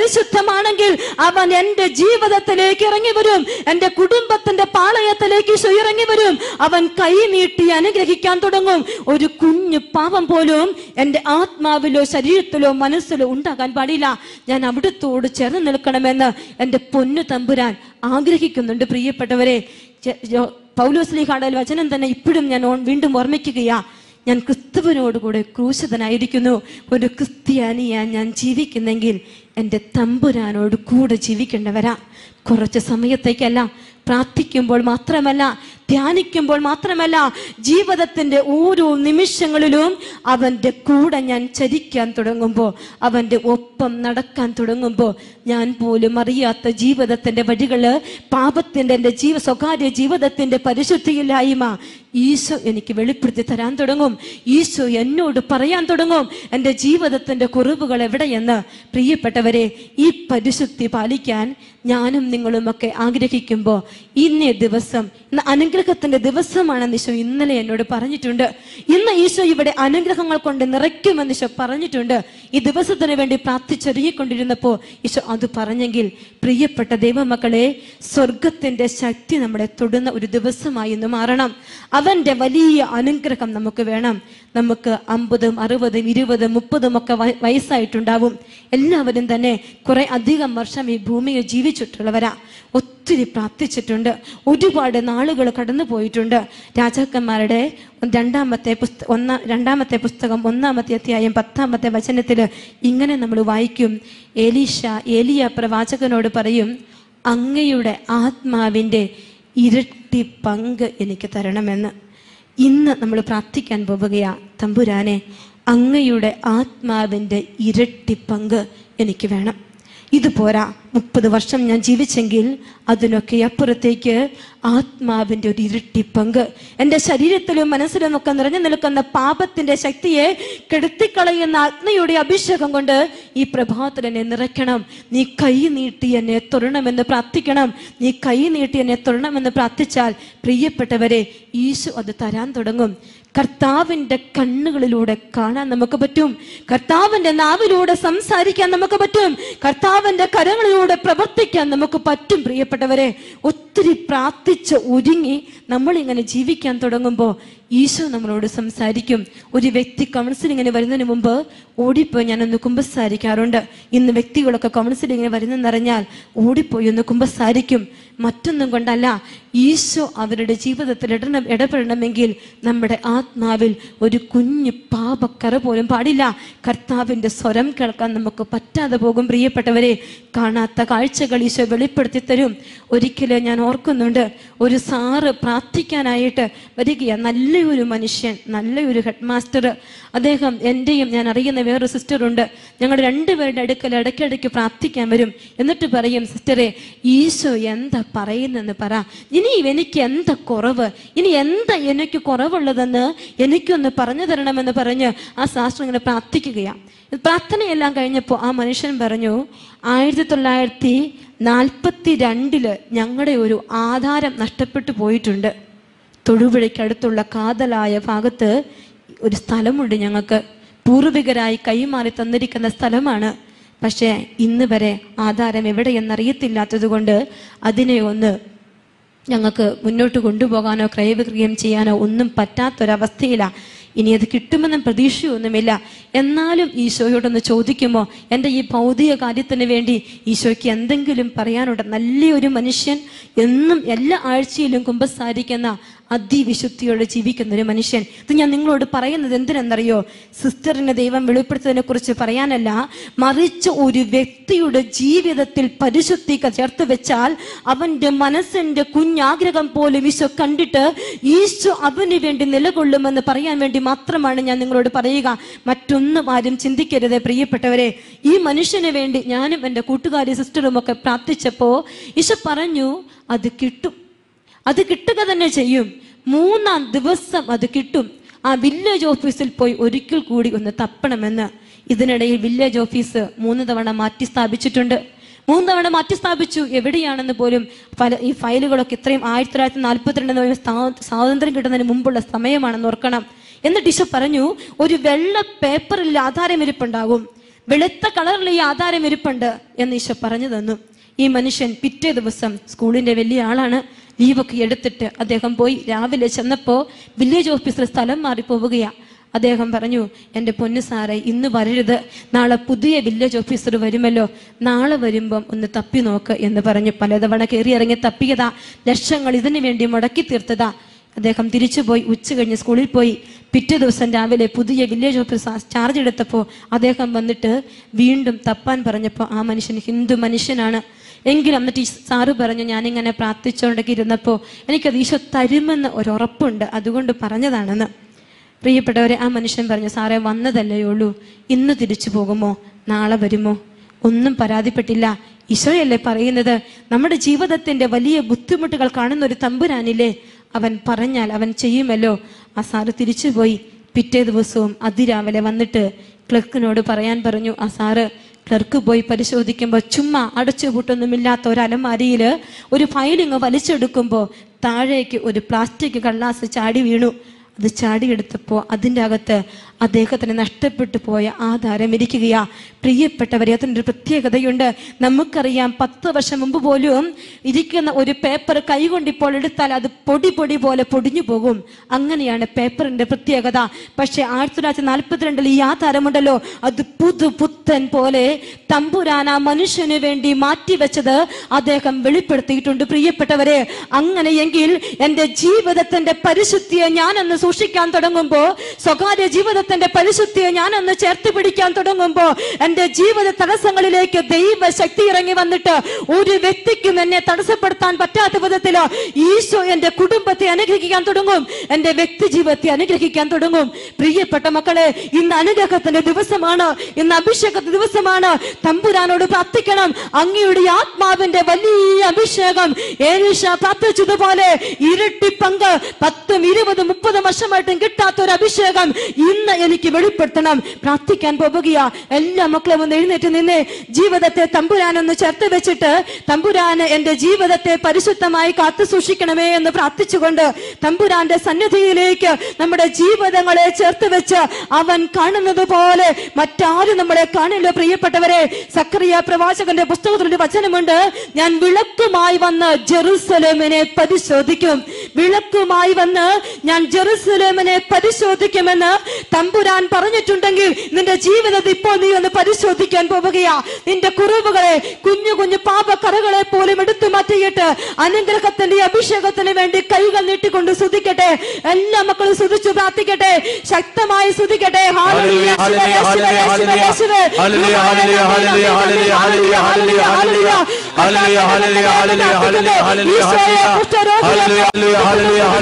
പരിശുദ്ധമാണെങ്കിൽ അവൻ എന്റെ ജീവിതത്തിലേക്ക് ഇറങ്ങി വരും എന്റെ കുടുംബത്തിന്റെ പാളയത്തിലേക്ക് ഈശോ ഇറങ്ങി വരും അവൻ കൈ നീട്ടി അനുഗ്രഹിക്കാൻ തുടങ്ങും ഒരു കുഞ്ഞു പാപം പോലും എന്റെ ആത്മാവിലോ ശരീരത്തിലോ മനസ്സിലോ ഉണ്ടാകാൻ പാടില്ല ഞാൻ അവിടുത്തോട് ചേർന്ന് നിൽക്കണമെന്ന് എന്റെ പൊന്നു തമ്പുരാൻ ആഗ്രഹിക്കുന്നുണ്ട് പ്രിയപ്പെട്ടവരെ ചെ- ജോ- പൗലോസ്ലിഹാടൽ വചനം തന്നെ ഇപ്പോഴും ഞാൻ ഓൺ- വീണ്ടും ഓർമ്മിക്കുകയാ ഞാൻ ക്രിസ്തുവിനോടുകൂടെ ക്രൂശിതനായിരിക്കുന്നു ഒരു ക്രിസ്ത്യാനിയാ ഞാൻ ജീവിക്കുന്നെങ്കിൽ എൻ്റെ തമ്പുരാനോട് കൂടെ ജീവിക്കേണ്ടവരാ കുറച്ച് സമയത്തേക്കല്ല പ്രാർത്ഥിക്കുമ്പോൾ മാത്രമല്ല ധ്യാനിക്കുമ്പോൾ മാത്രമല്ല ജീവിതത്തിന്റെ ഓരോ നിമിഷങ്ങളിലും അവന്റെ കൂടെ ഞാൻ ചരിക്കാൻ തുടങ്ങുമ്പോൾ അവന്റെ ഒപ്പം നടക്കാൻ തുടങ്ങുമ്പോൾ ഞാൻ പോലും അറിയാത്ത ജീവിതത്തിന്റെ വഴികള് പാപത്തിന്റെ എൻ്റെ ജീവ സ്വകാര്യ ജീവിതത്തിന്റെ പരിശുദ്ധിയില്ലായ്മ ഈശോ എനിക്ക് വെളിപ്പെടുത്തി തരാൻ തുടങ്ങും ഈശോ എന്നോട് പറയാൻ തുടങ്ങും എൻ്റെ ജീവിതത്തിന്റെ കുറവുകൾ എവിടെയെന്ന് പ്രിയപ്പെട്ടവരെ ഈ പരിശുദ്ധി പാലിക്കാൻ ഞാനും നിങ്ങളുമൊക്കെ ആഗ്രഹിക്കുമ്പോൾ ഇന്നേ ദിവസം ഇന്ന് അനുഗ്രഹത്തിന്റെ ദിവസമാണെന്ന് ഈശോ ഇന്നലെ എന്നോട് പറഞ്ഞിട്ടുണ്ട് ഇന്ന് ഈശോ ഇവിടെ അനുഗ്രഹങ്ങൾ കൊണ്ട് നിറയ്ക്കുമെന്ന് ഈശോ പറഞ്ഞിട്ടുണ്ട് ഈ ദിവസത്തിന് വേണ്ടി പ്രാർത്ഥിച്ചൊരുങ്ങിക്കൊണ്ടിരുന്നപ്പോൾ ഈശോ അത് പറഞ്ഞെങ്കിൽ പ്രിയപ്പെട്ട ദൈവമക്കളെ സ്വർഗത്തിന്റെ ശക്തി നമ്മളെ തൊടുന്ന ഒരു ദിവസമായി ഇന്ന് മാറണം അവന്റെ വലിയ അനുഗ്രഹം നമുക്ക് വേണം നമുക്ക് അമ്പതും അറുപതും ഇരുപതും മുപ്പതും ഒക്കെ വയ- വയസ്സായിട്ടുണ്ടാവും എല്ലാവരും തന്നെ കുറെ അധികം വർഷം ഈ ഭൂമിയിൽ ജീവിച്ചിട്ടുള്ളവരാ ഒത്തിരി പ്രാർത്ഥിച്ചിട്ടുണ്ട് ഒരുപാട് നാളുകൾ കടന്നു പോയിട്ടുണ്ട് രാജാക്കന്മാരുടെ രണ്ടാമത്തെ പുസ്ത ഒന്നാം രണ്ടാമത്തെ പുസ്തകം ഒന്നാമത്തെ അധ്യായം പത്താമത്തെ വചനത്തിൽ ഇങ്ങനെ നമ്മൾ വായിക്കും ഏലീഷ ഏലിയ പ്രവാചകനോട് പറയും അങ്ങയുടെ ആത്മാവിൻ്റെ ഇരട്ടി പങ്ക് എനിക്ക് തരണമെന്ന് ഇന്ന് നമ്മൾ പ്രാർത്ഥിക്കാൻ പോവുകയാ തമ്പുരാനെ അങ്ങയുടെ ആത്മാവിൻ്റെ ഇരട്ടി പങ്ക് എനിക്ക് വേണം ഇത് പോരാ മുപ്പത് വർഷം ഞാൻ ജീവിച്ചെങ്കിൽ അതിനൊക്കെ അപ്പുറത്തേക്ക് ആത്മാവിൻ്റെ ഒരു ഇരട്ടി പങ്ക് എൻ്റെ ശരീരത്തിലും മനസ്സിലും ഒക്കെ നിറഞ്ഞു നിൽക്കുന്ന പാപത്തിന്റെ ശക്തിയെ കെടുത്തിക്കളയുന്ന ആത്മയുടെ അഭിഷേകം കൊണ്ട് ഈ പ്രഭാതത്തിൽ എന്നെ നിറയ്ക്കണം നീ കൈ നീട്ടി എന്നെ തൊഴണമെന്ന് പ്രാർത്ഥിക്കണം നീ കൈ നീട്ടി എന്നെ തൊഴണമെന്ന് പ്രാർത്ഥിച്ചാൽ പ്രിയപ്പെട്ടവരെ ഈശോ അത് തരാൻ തുടങ്ങും കർത്താവിന്റെ കണ്ണുകളിലൂടെ കാണാൻ നമുക്ക് പറ്റും കർത്താവിന്റെ നാവിലൂടെ സംസാരിക്കാൻ നമുക്ക് പറ്റും കർത്താവിന്റെ കരങ്ങളിലൂടെ പ്രവർത്തിക്കാൻ നമുക്ക് പറ്റും പ്രിയപ്പെട്ടവരെ ഒത്തിരി പ്രാർത്ഥിച്ച് ഒരുങ്ങി നമ്മൾ ഇങ്ങനെ ജീവിക്കാൻ തുടങ്ങുമ്പോൾ ഈശോ നമ്മളോട് സംസാരിക്കും ഒരു വ്യക്തി കൗൺസിലിങ്ങിന് വരുന്നതിന് മുമ്പ് ഓടിപ്പോയി ഞാനൊന്ന് കുമ്പസാരിക്കാറുണ്ട് ഇന്ന് വ്യക്തികളൊക്കെ കൗൺസിലിങ്ങിന് വരുന്നെന്നറിഞ്ഞാൽ ഓടിപ്പോയി ഒന്ന് കുമ്പസാരിക്കും മറ്റൊന്നും കൊണ്ടല്ല ഈശോ അവരുടെ ജീവിതത്തിൽ ഇടണം ഇടപെടണമെങ്കിൽ നമ്മുടെ ആത്മാവിൽ ഒരു കുഞ്ഞു പാപക്കറ പോലും പാടില്ല കർത്താവിൻ്റെ സ്വരം കേൾക്കാൻ നമുക്ക് പറ്റാതെ പോകും പ്രിയപ്പെട്ടവരെ കാണാത്ത കാഴ്ചകൾ ഈശോ വെളിപ്പെടുത്തി തരും ഒരിക്കലും ഞാൻ ഓർക്കുന്നുണ്ട് ഒരു സാറ് പ്രാർത്ഥിക്കാനായിട്ട് വരികയാണ് നല്ലൊരു മനുഷ്യൻ നല്ലൊരു ഹെഡ് മാസ്റ്റർ അദ്ദേഹം എൻ്റെയും ഞാൻ അറിയുന്ന വേറൊരു സിസ്റ്ററുണ്ട് ഞങ്ങൾ രണ്ടുപേരുടെ അടുക്കൽ ഇടയ്ക്കിടയ്ക്ക് പ്രാർത്ഥിക്കാൻ വരും എന്നിട്ട് പറയും സിസ്റ്ററെ ഈശോ എന്താ പറയുന്നെന്ന് പറ ഇനി എനിക്ക് എന്താ കുറവ് ഇനി എന്താ എനിക്ക് കുറവുള്ളതെന്ന് എനിക്കൊന്ന് പറഞ്ഞു തരണമെന്ന് പറഞ്ഞ് ആ ശാസ്ത്രം ഇങ്ങനെ പ്രാർത്ഥിക്കുകയാണ് പ്രാർത്ഥനയെല്ലാം കഴിഞ്ഞപ്പോൾ ആ മനുഷ്യൻ പറഞ്ഞു ആയിരത്തി തൊള്ളായിരത്തി നാൽപ്പത്തി രണ്ടില് ഞങ്ങളുടെ ഒരു ആധാരം നഷ്ടപ്പെട്ടു പോയിട്ടുണ്ട് തൊടുപുഴയ്ക്കടുത്തുള്ള കാതലായ ഭാഗത്ത് ഒരു സ്ഥലമുണ്ട് ഞങ്ങൾക്ക് പൂർവികരായി കൈമാറി തന്നിരിക്കുന്ന സ്ഥലമാണ് പക്ഷേ ഇന്ന് വരെ ആധാരം എവിടെയെന്നറിയത്തില്ലാത്തത് കൊണ്ട് അതിനെ ഒന്ന് ഞങ്ങൾക്ക് മുന്നോട്ട് കൊണ്ടുപോകാനോ ക്രയവിക്രയം ചെയ്യാനോ ഒന്നും പറ്റാത്തൊരവസ്ഥയിലാണ് ഇനി അത് കിട്ടുമെന്നും പ്രതീക്ഷയൊന്നുമില്ല എന്നാലും ഈശോയോടൊന്ന് ചോദിക്കുമോ എൻ്റെ ഈ ഭൗതിക കാര്യത്തിന് വേണ്ടി ഈശോയ്ക്ക് എന്തെങ്കിലും പറയാനുണ്ട് നല്ലൊരു മനുഷ്യൻ എന്നും എല്ലാ ആഴ്ചയിലും കുമ്പസാരിക്കുന്ന അതിവിശുദ്ധിയോടെ ജീവിക്കുന്ന ഒരു മനുഷ്യൻ ഇത് ഞാൻ നിങ്ങളോട് പറയുന്നത് എന്തിനെന്നറിയോ സിസ്റ്ററിനെ ദൈവം വെളിപ്പെടുത്തതിനെ കുറിച്ച് പറയാനല്ല മറിച്ച് ഒരു വ്യക്തിയുടെ ജീവിതത്തിൽ പരിശുദ്ധി ചേർത്ത് വെച്ചാൽ അവന്റെ മനസ്സിന്റെ കുഞ്ഞാഗ്രഹം പോലും ഈശോ കണ്ടിട്ട് ഈശോ അവന് വേണ്ടി നിലകൊള്ളുമെന്ന് പറയാൻ വേണ്ടി മാത്രമാണ് ഞാൻ നിങ്ങളോട് പറയുക മറ്റൊന്നും ആരും ചിന്തിക്കരുത് പ്രിയപ്പെട്ടവരെ ഈ മനുഷ്യന് വേണ്ടി ഞാനും എൻ്റെ കൂട്ടുകാരി സിസ്റ്ററും ഒക്കെ പ്രാർത്ഥിച്ചപ്പോൾ ഈശോ പറഞ്ഞു അത് കിട്ടും അത് കിട്ടുക തന്നെ ചെയ്യും മൂന്നാം ദിവസം അത് കിട്ടും ആ വില്ലേജ് ഓഫീസിൽ പോയി ഒരിക്കൽ കൂടി ഒന്ന് തപ്പണമെന്ന് ഇതിനിടയിൽ വില്ലേജ് ഓഫീസ് മൂന്ന് തവണ മാറ്റി സ്ഥാപിച്ചിട്ടുണ്ട് മൂന്ന് തവണ മാറ്റി സ്ഥാപിച്ചു എവിടെയാണെന്ന് പോലും പല ഈ ഫയലുകളൊക്കെ ഇത്രയും ആയിരത്തി തൊള്ളായിരത്തി നാൽപ്പത്തിരണ്ട് സ്വാതന്ത്ര്യം കിട്ടുന്നതിന് മുമ്പുള്ള സമയമാണെന്ന് ഓർക്കണം എന്നിട്ട് ഈശോ പറഞ്ഞു ഒരു വെള്ള പേപ്പറിൽ ആധാരം ഇരിപ്പുണ്ടാകും വെളുത്ത കളറിൽ ഈ ആധാരം ഇരിപ്പുണ്ട് എന്ന് ഈശോ പറഞ്ഞു തന്നു ഈ മനുഷ്യൻ പിറ്റേ ദിവസം സ്കൂളിന്റെ വലിയ ആളാണ് ലീവൊക്കെ എടുത്തിട്ട് അദ്ദേഹം പോയി രാവിലെ ചെന്നപ്പോ വില്ലേജ് ഓഫീസർ സ്ഥലം മാറി പോവുകയാ അദ്ദേഹം പറഞ്ഞു എൻ്റെ പൊന്നു സാറേ ഇന്ന് വരരുത് നാളെ പുതിയ വില്ലേജ് ഓഫീസർ വരുമല്ലോ നാളെ വരുമ്പം ഒന്ന് തപ്പി നോക്ക് എന്ന് പറഞ്ഞു പലതവണ കയറി ഇറങ്ങി തപ്പിയതാ ലക്ഷങ്ങൾ ഇതിനു വേണ്ടി മുടക്കി തീർത്തതാ അദ്ദേഹം തിരിച്ചുപോയി ഉച്ച കഴിഞ്ഞ് സ്കൂളിൽ പോയി പിറ്റേ ദിവസം രാവിലെ പുതിയ വില്ലേജ് ഓഫീസർ ചാർജ് എടുത്തപ്പോൾ അദ്ദേഹം വന്നിട്ട് വീണ്ടും തപ്പാൻ പറഞ്ഞപ്പോൾ ആ മനുഷ്യൻ ഹിന്ദു മനുഷ്യനാണ് എങ്കിലും എന്നിട്ട് ഈ സാറ് പറഞ്ഞു ഞാനിങ്ങനെ പ്രാർത്ഥിച്ചുകൊണ്ടൊക്കെ ഇരുന്നപ്പോൾ എനിക്കത് ഈശോ തരുമെന്ന് ഒരു ഉറപ്പുണ്ട് അതുകൊണ്ട് പറഞ്ഞതാണെന്ന് പ്രിയപ്പെട്ടവരെ ആ മനുഷ്യൻ പറഞ്ഞു സാറേ വന്നതല്ലേ ഉള്ളൂ ഇന്ന് തിരിച്ചു പോകുമോ നാളെ വരുമോ ഒന്നും പരാതിപ്പെട്ടില്ല ഈശോയല്ലേ പറയുന്നത് നമ്മുടെ ജീവിതത്തിന്റെ വലിയ ബുദ്ധിമുട്ടുകൾ കാണുന്ന ഒരു തമ്പുരാനില്ലേ അവൻ പറഞ്ഞാൽ അവൻ ചെയ്യുമല്ലോ ആ സാറ് തിരിച്ചുപോയി പിറ്റേ ദിവസവും അതിരാവിലെ വന്നിട്ട് ക്ലർക്കിനോട് പറയാൻ പറഞ്ഞു ആ സാറ് ക്ലർക്ക് പോയി പരിശോധിക്കുമ്പോൾ ചുമ്മാ അടച്ചുപൂട്ടൊന്നുമില്ലാത്ത ഒരു അലമാരിയിൽ ഒരു ഫയലിങ് വലിച്ചെടുക്കുമ്പോൾ താഴേക്ക് ഒരു പ്ലാസ്റ്റിക് കള്ളാസ് ചാടി വീണു അത് ചാടിയെടുത്തപ്പോൾ അതിൻ്റെ അകത്ത് അദ്ദേഹത്തിന് നഷ്ടപ്പെട്ടു പോയ ആധാരം ഇരിക്കുകയാ പ്രിയപ്പെട്ടവരെ അതിനൊരു പ്രത്യേകതയുണ്ട് നമുക്കറിയാം പത്ത് വർഷം മുമ്പ് പോലും ഇരിക്കുന്ന ഒരു പേപ്പർ കൈകൊണ്ട് ഇപ്പോൾ എടുത്താൽ അത് പൊടി പൊടി പോലെ പൊടിഞ്ഞു പോകും അങ്ങനെയാണ് പേപ്പറിന്റെ പ്രത്യേകത പക്ഷെ ആയിരത്തി തൊള്ളായിരത്തി നാൽപ്പത്തിരണ്ടിൽ ഈ ആധാരമുണ്ടല്ലോ അത് പുതു പുത്തൻ പോലെ തമ്പുരാൻ ആ മനുഷ്യന് വേണ്ടി മാറ്റിവെച്ചത് അദ്ദേഹം വെളിപ്പെടുത്തിയിട്ടുണ്ട് പ്രിയപ്പെട്ടവരെ അങ്ങനെയെങ്കിൽ എൻ്റെ ജീവിതത്തിന്റെ പരിശുദ്ധിയെ ഞാനൊന്ന് സൂക്ഷിക്കാൻ തുടങ്ങുമ്പോ സ്വകാര്യ ജീവിതത്തിന്റെ പരിശുദ്ധിയെ ഞാനൊന്ന് ചേർത്ത് പിടിക്കാൻ തുടങ്ങുമ്പോ എൻ്റെ ജീവിത തടസ്സങ്ങളിലേക്ക് ദൈവശക്തി ഇറങ്ങി വന്നിട്ട് ഒരു വ്യക്തിക്കും എന്നെ തടസ്സപ്പെടുത്താൻ പറ്റാത്ത വിധത്തില് ഈശോ എൻ്റെ കുടുംബത്തെ അനുഗ്രഹിക്കാൻ തുടങ്ങും എൻ്റെ വ്യക്തി ജീവിതത്തെ അനുഗ്രഹിക്കാൻ തുടങ്ങും പ്രിയപ്പെട്ട മക്കളെ ഇന്ന് അനുഗ്രഹത്തിന്റെ ദിവസമാണ് ഇന്ന് അഭിഷേകത്തിന്റെ ദിവസമാണ് തമ്പുരാനോട് പ്രാർത്ഥിക്കണം അങ്ങയുടെ ആത്മാവിന്റെ വലിയ അഭിഷേകം ഏലീഷ പ്രാർത്ഥിച്ചതുപോലെ ഇരട്ടി പങ്ക് പത്തും ഇരുപതും മുപ്പതും വർഷമായിട്ടും കിട്ടാത്ത ഒരു അഭിഷേകം ഇന്ന് എനിക്ക് വെളിപ്പെടുത്തണം പ്രാർത്ഥിക്കാൻ പോവുകയാ എല്ലാ മക്കളും ഒന്ന് എഴുന്നേറ്റ് നിന്നെ ജീവിതത്തെ തമ്പുരാനൊന്ന് ചേർത്ത് വെച്ചിട്ട് തമ്പുരാന് എന്റെ ജീവിതത്തെ പരിശുദ്ധമായി കാത്തു സൂക്ഷിക്കണമേ എന്ന് പ്രാർത്ഥിച്ചുകൊണ്ട് തമ്പുരാന്റെ സന്നിധിയിലേക്ക് നമ്മുടെ ജീവിതങ്ങളെ ചേർത്ത് വെച്ച് അവൻ കാണുന്നത് പോലെ മറ്റാരും നമ്മളെ കാണില്ല പ്രിയപ്പെട്ടവരെ സക്രിയ പ്രവാചകന്റെ പുസ്തകത്തിലൊരു വചനമുണ്ട് ഞാൻ വിളക്കുമായി വന്ന് ജെറുസലേമിനെ പരിശോധിക്കും വിളക്കുമായി വന്ന് ഞാൻ ജെറുസലേമിനെ പരിശോധിക്കുമെന്ന് തമ്പുരാൻ പറഞ്ഞിട്ടുണ്ടെങ്കിൽ നിന്റെ ജീവിതത്തിൽ ഇപ്പോൾ നീ ഒന്ന് പരിശോധിക്കാൻ പോവുകയാ നിന്റെ കുറവുകളെ കുഞ്ഞു കുഞ്ഞു പാപക്കറകളെ പോലും എടുത്തു മാറ്റിയിട്ട് അനുഗ്രഹത്തിന്റെ ഈ അഭിഷേകത്തിന് വേണ്ടി കൈകൾ നീട്ടിക്കൊണ്ട് സ്തുതിക്കട്ടെ എല്ലാ മക്കളും സ്തുതിച്ചു പ്രാർത്ഥിക്കട്ടെ ശക്തമായി സ്തുതിക്കട്ടെ ഹാലലുയ, യേശുവേ, യേശുവേ, യേശുവേ, യേശുവേ. ഈശോയെ കുഷ്ഠരോഗിയെ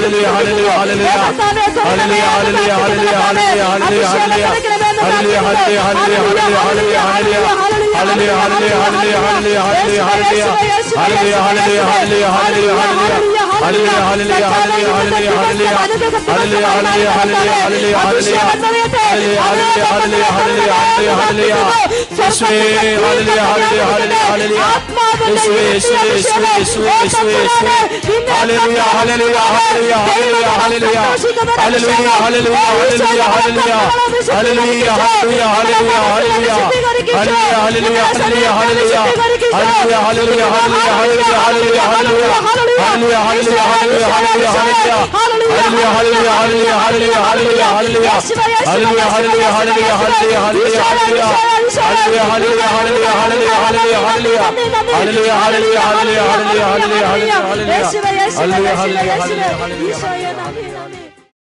ഈശോയെ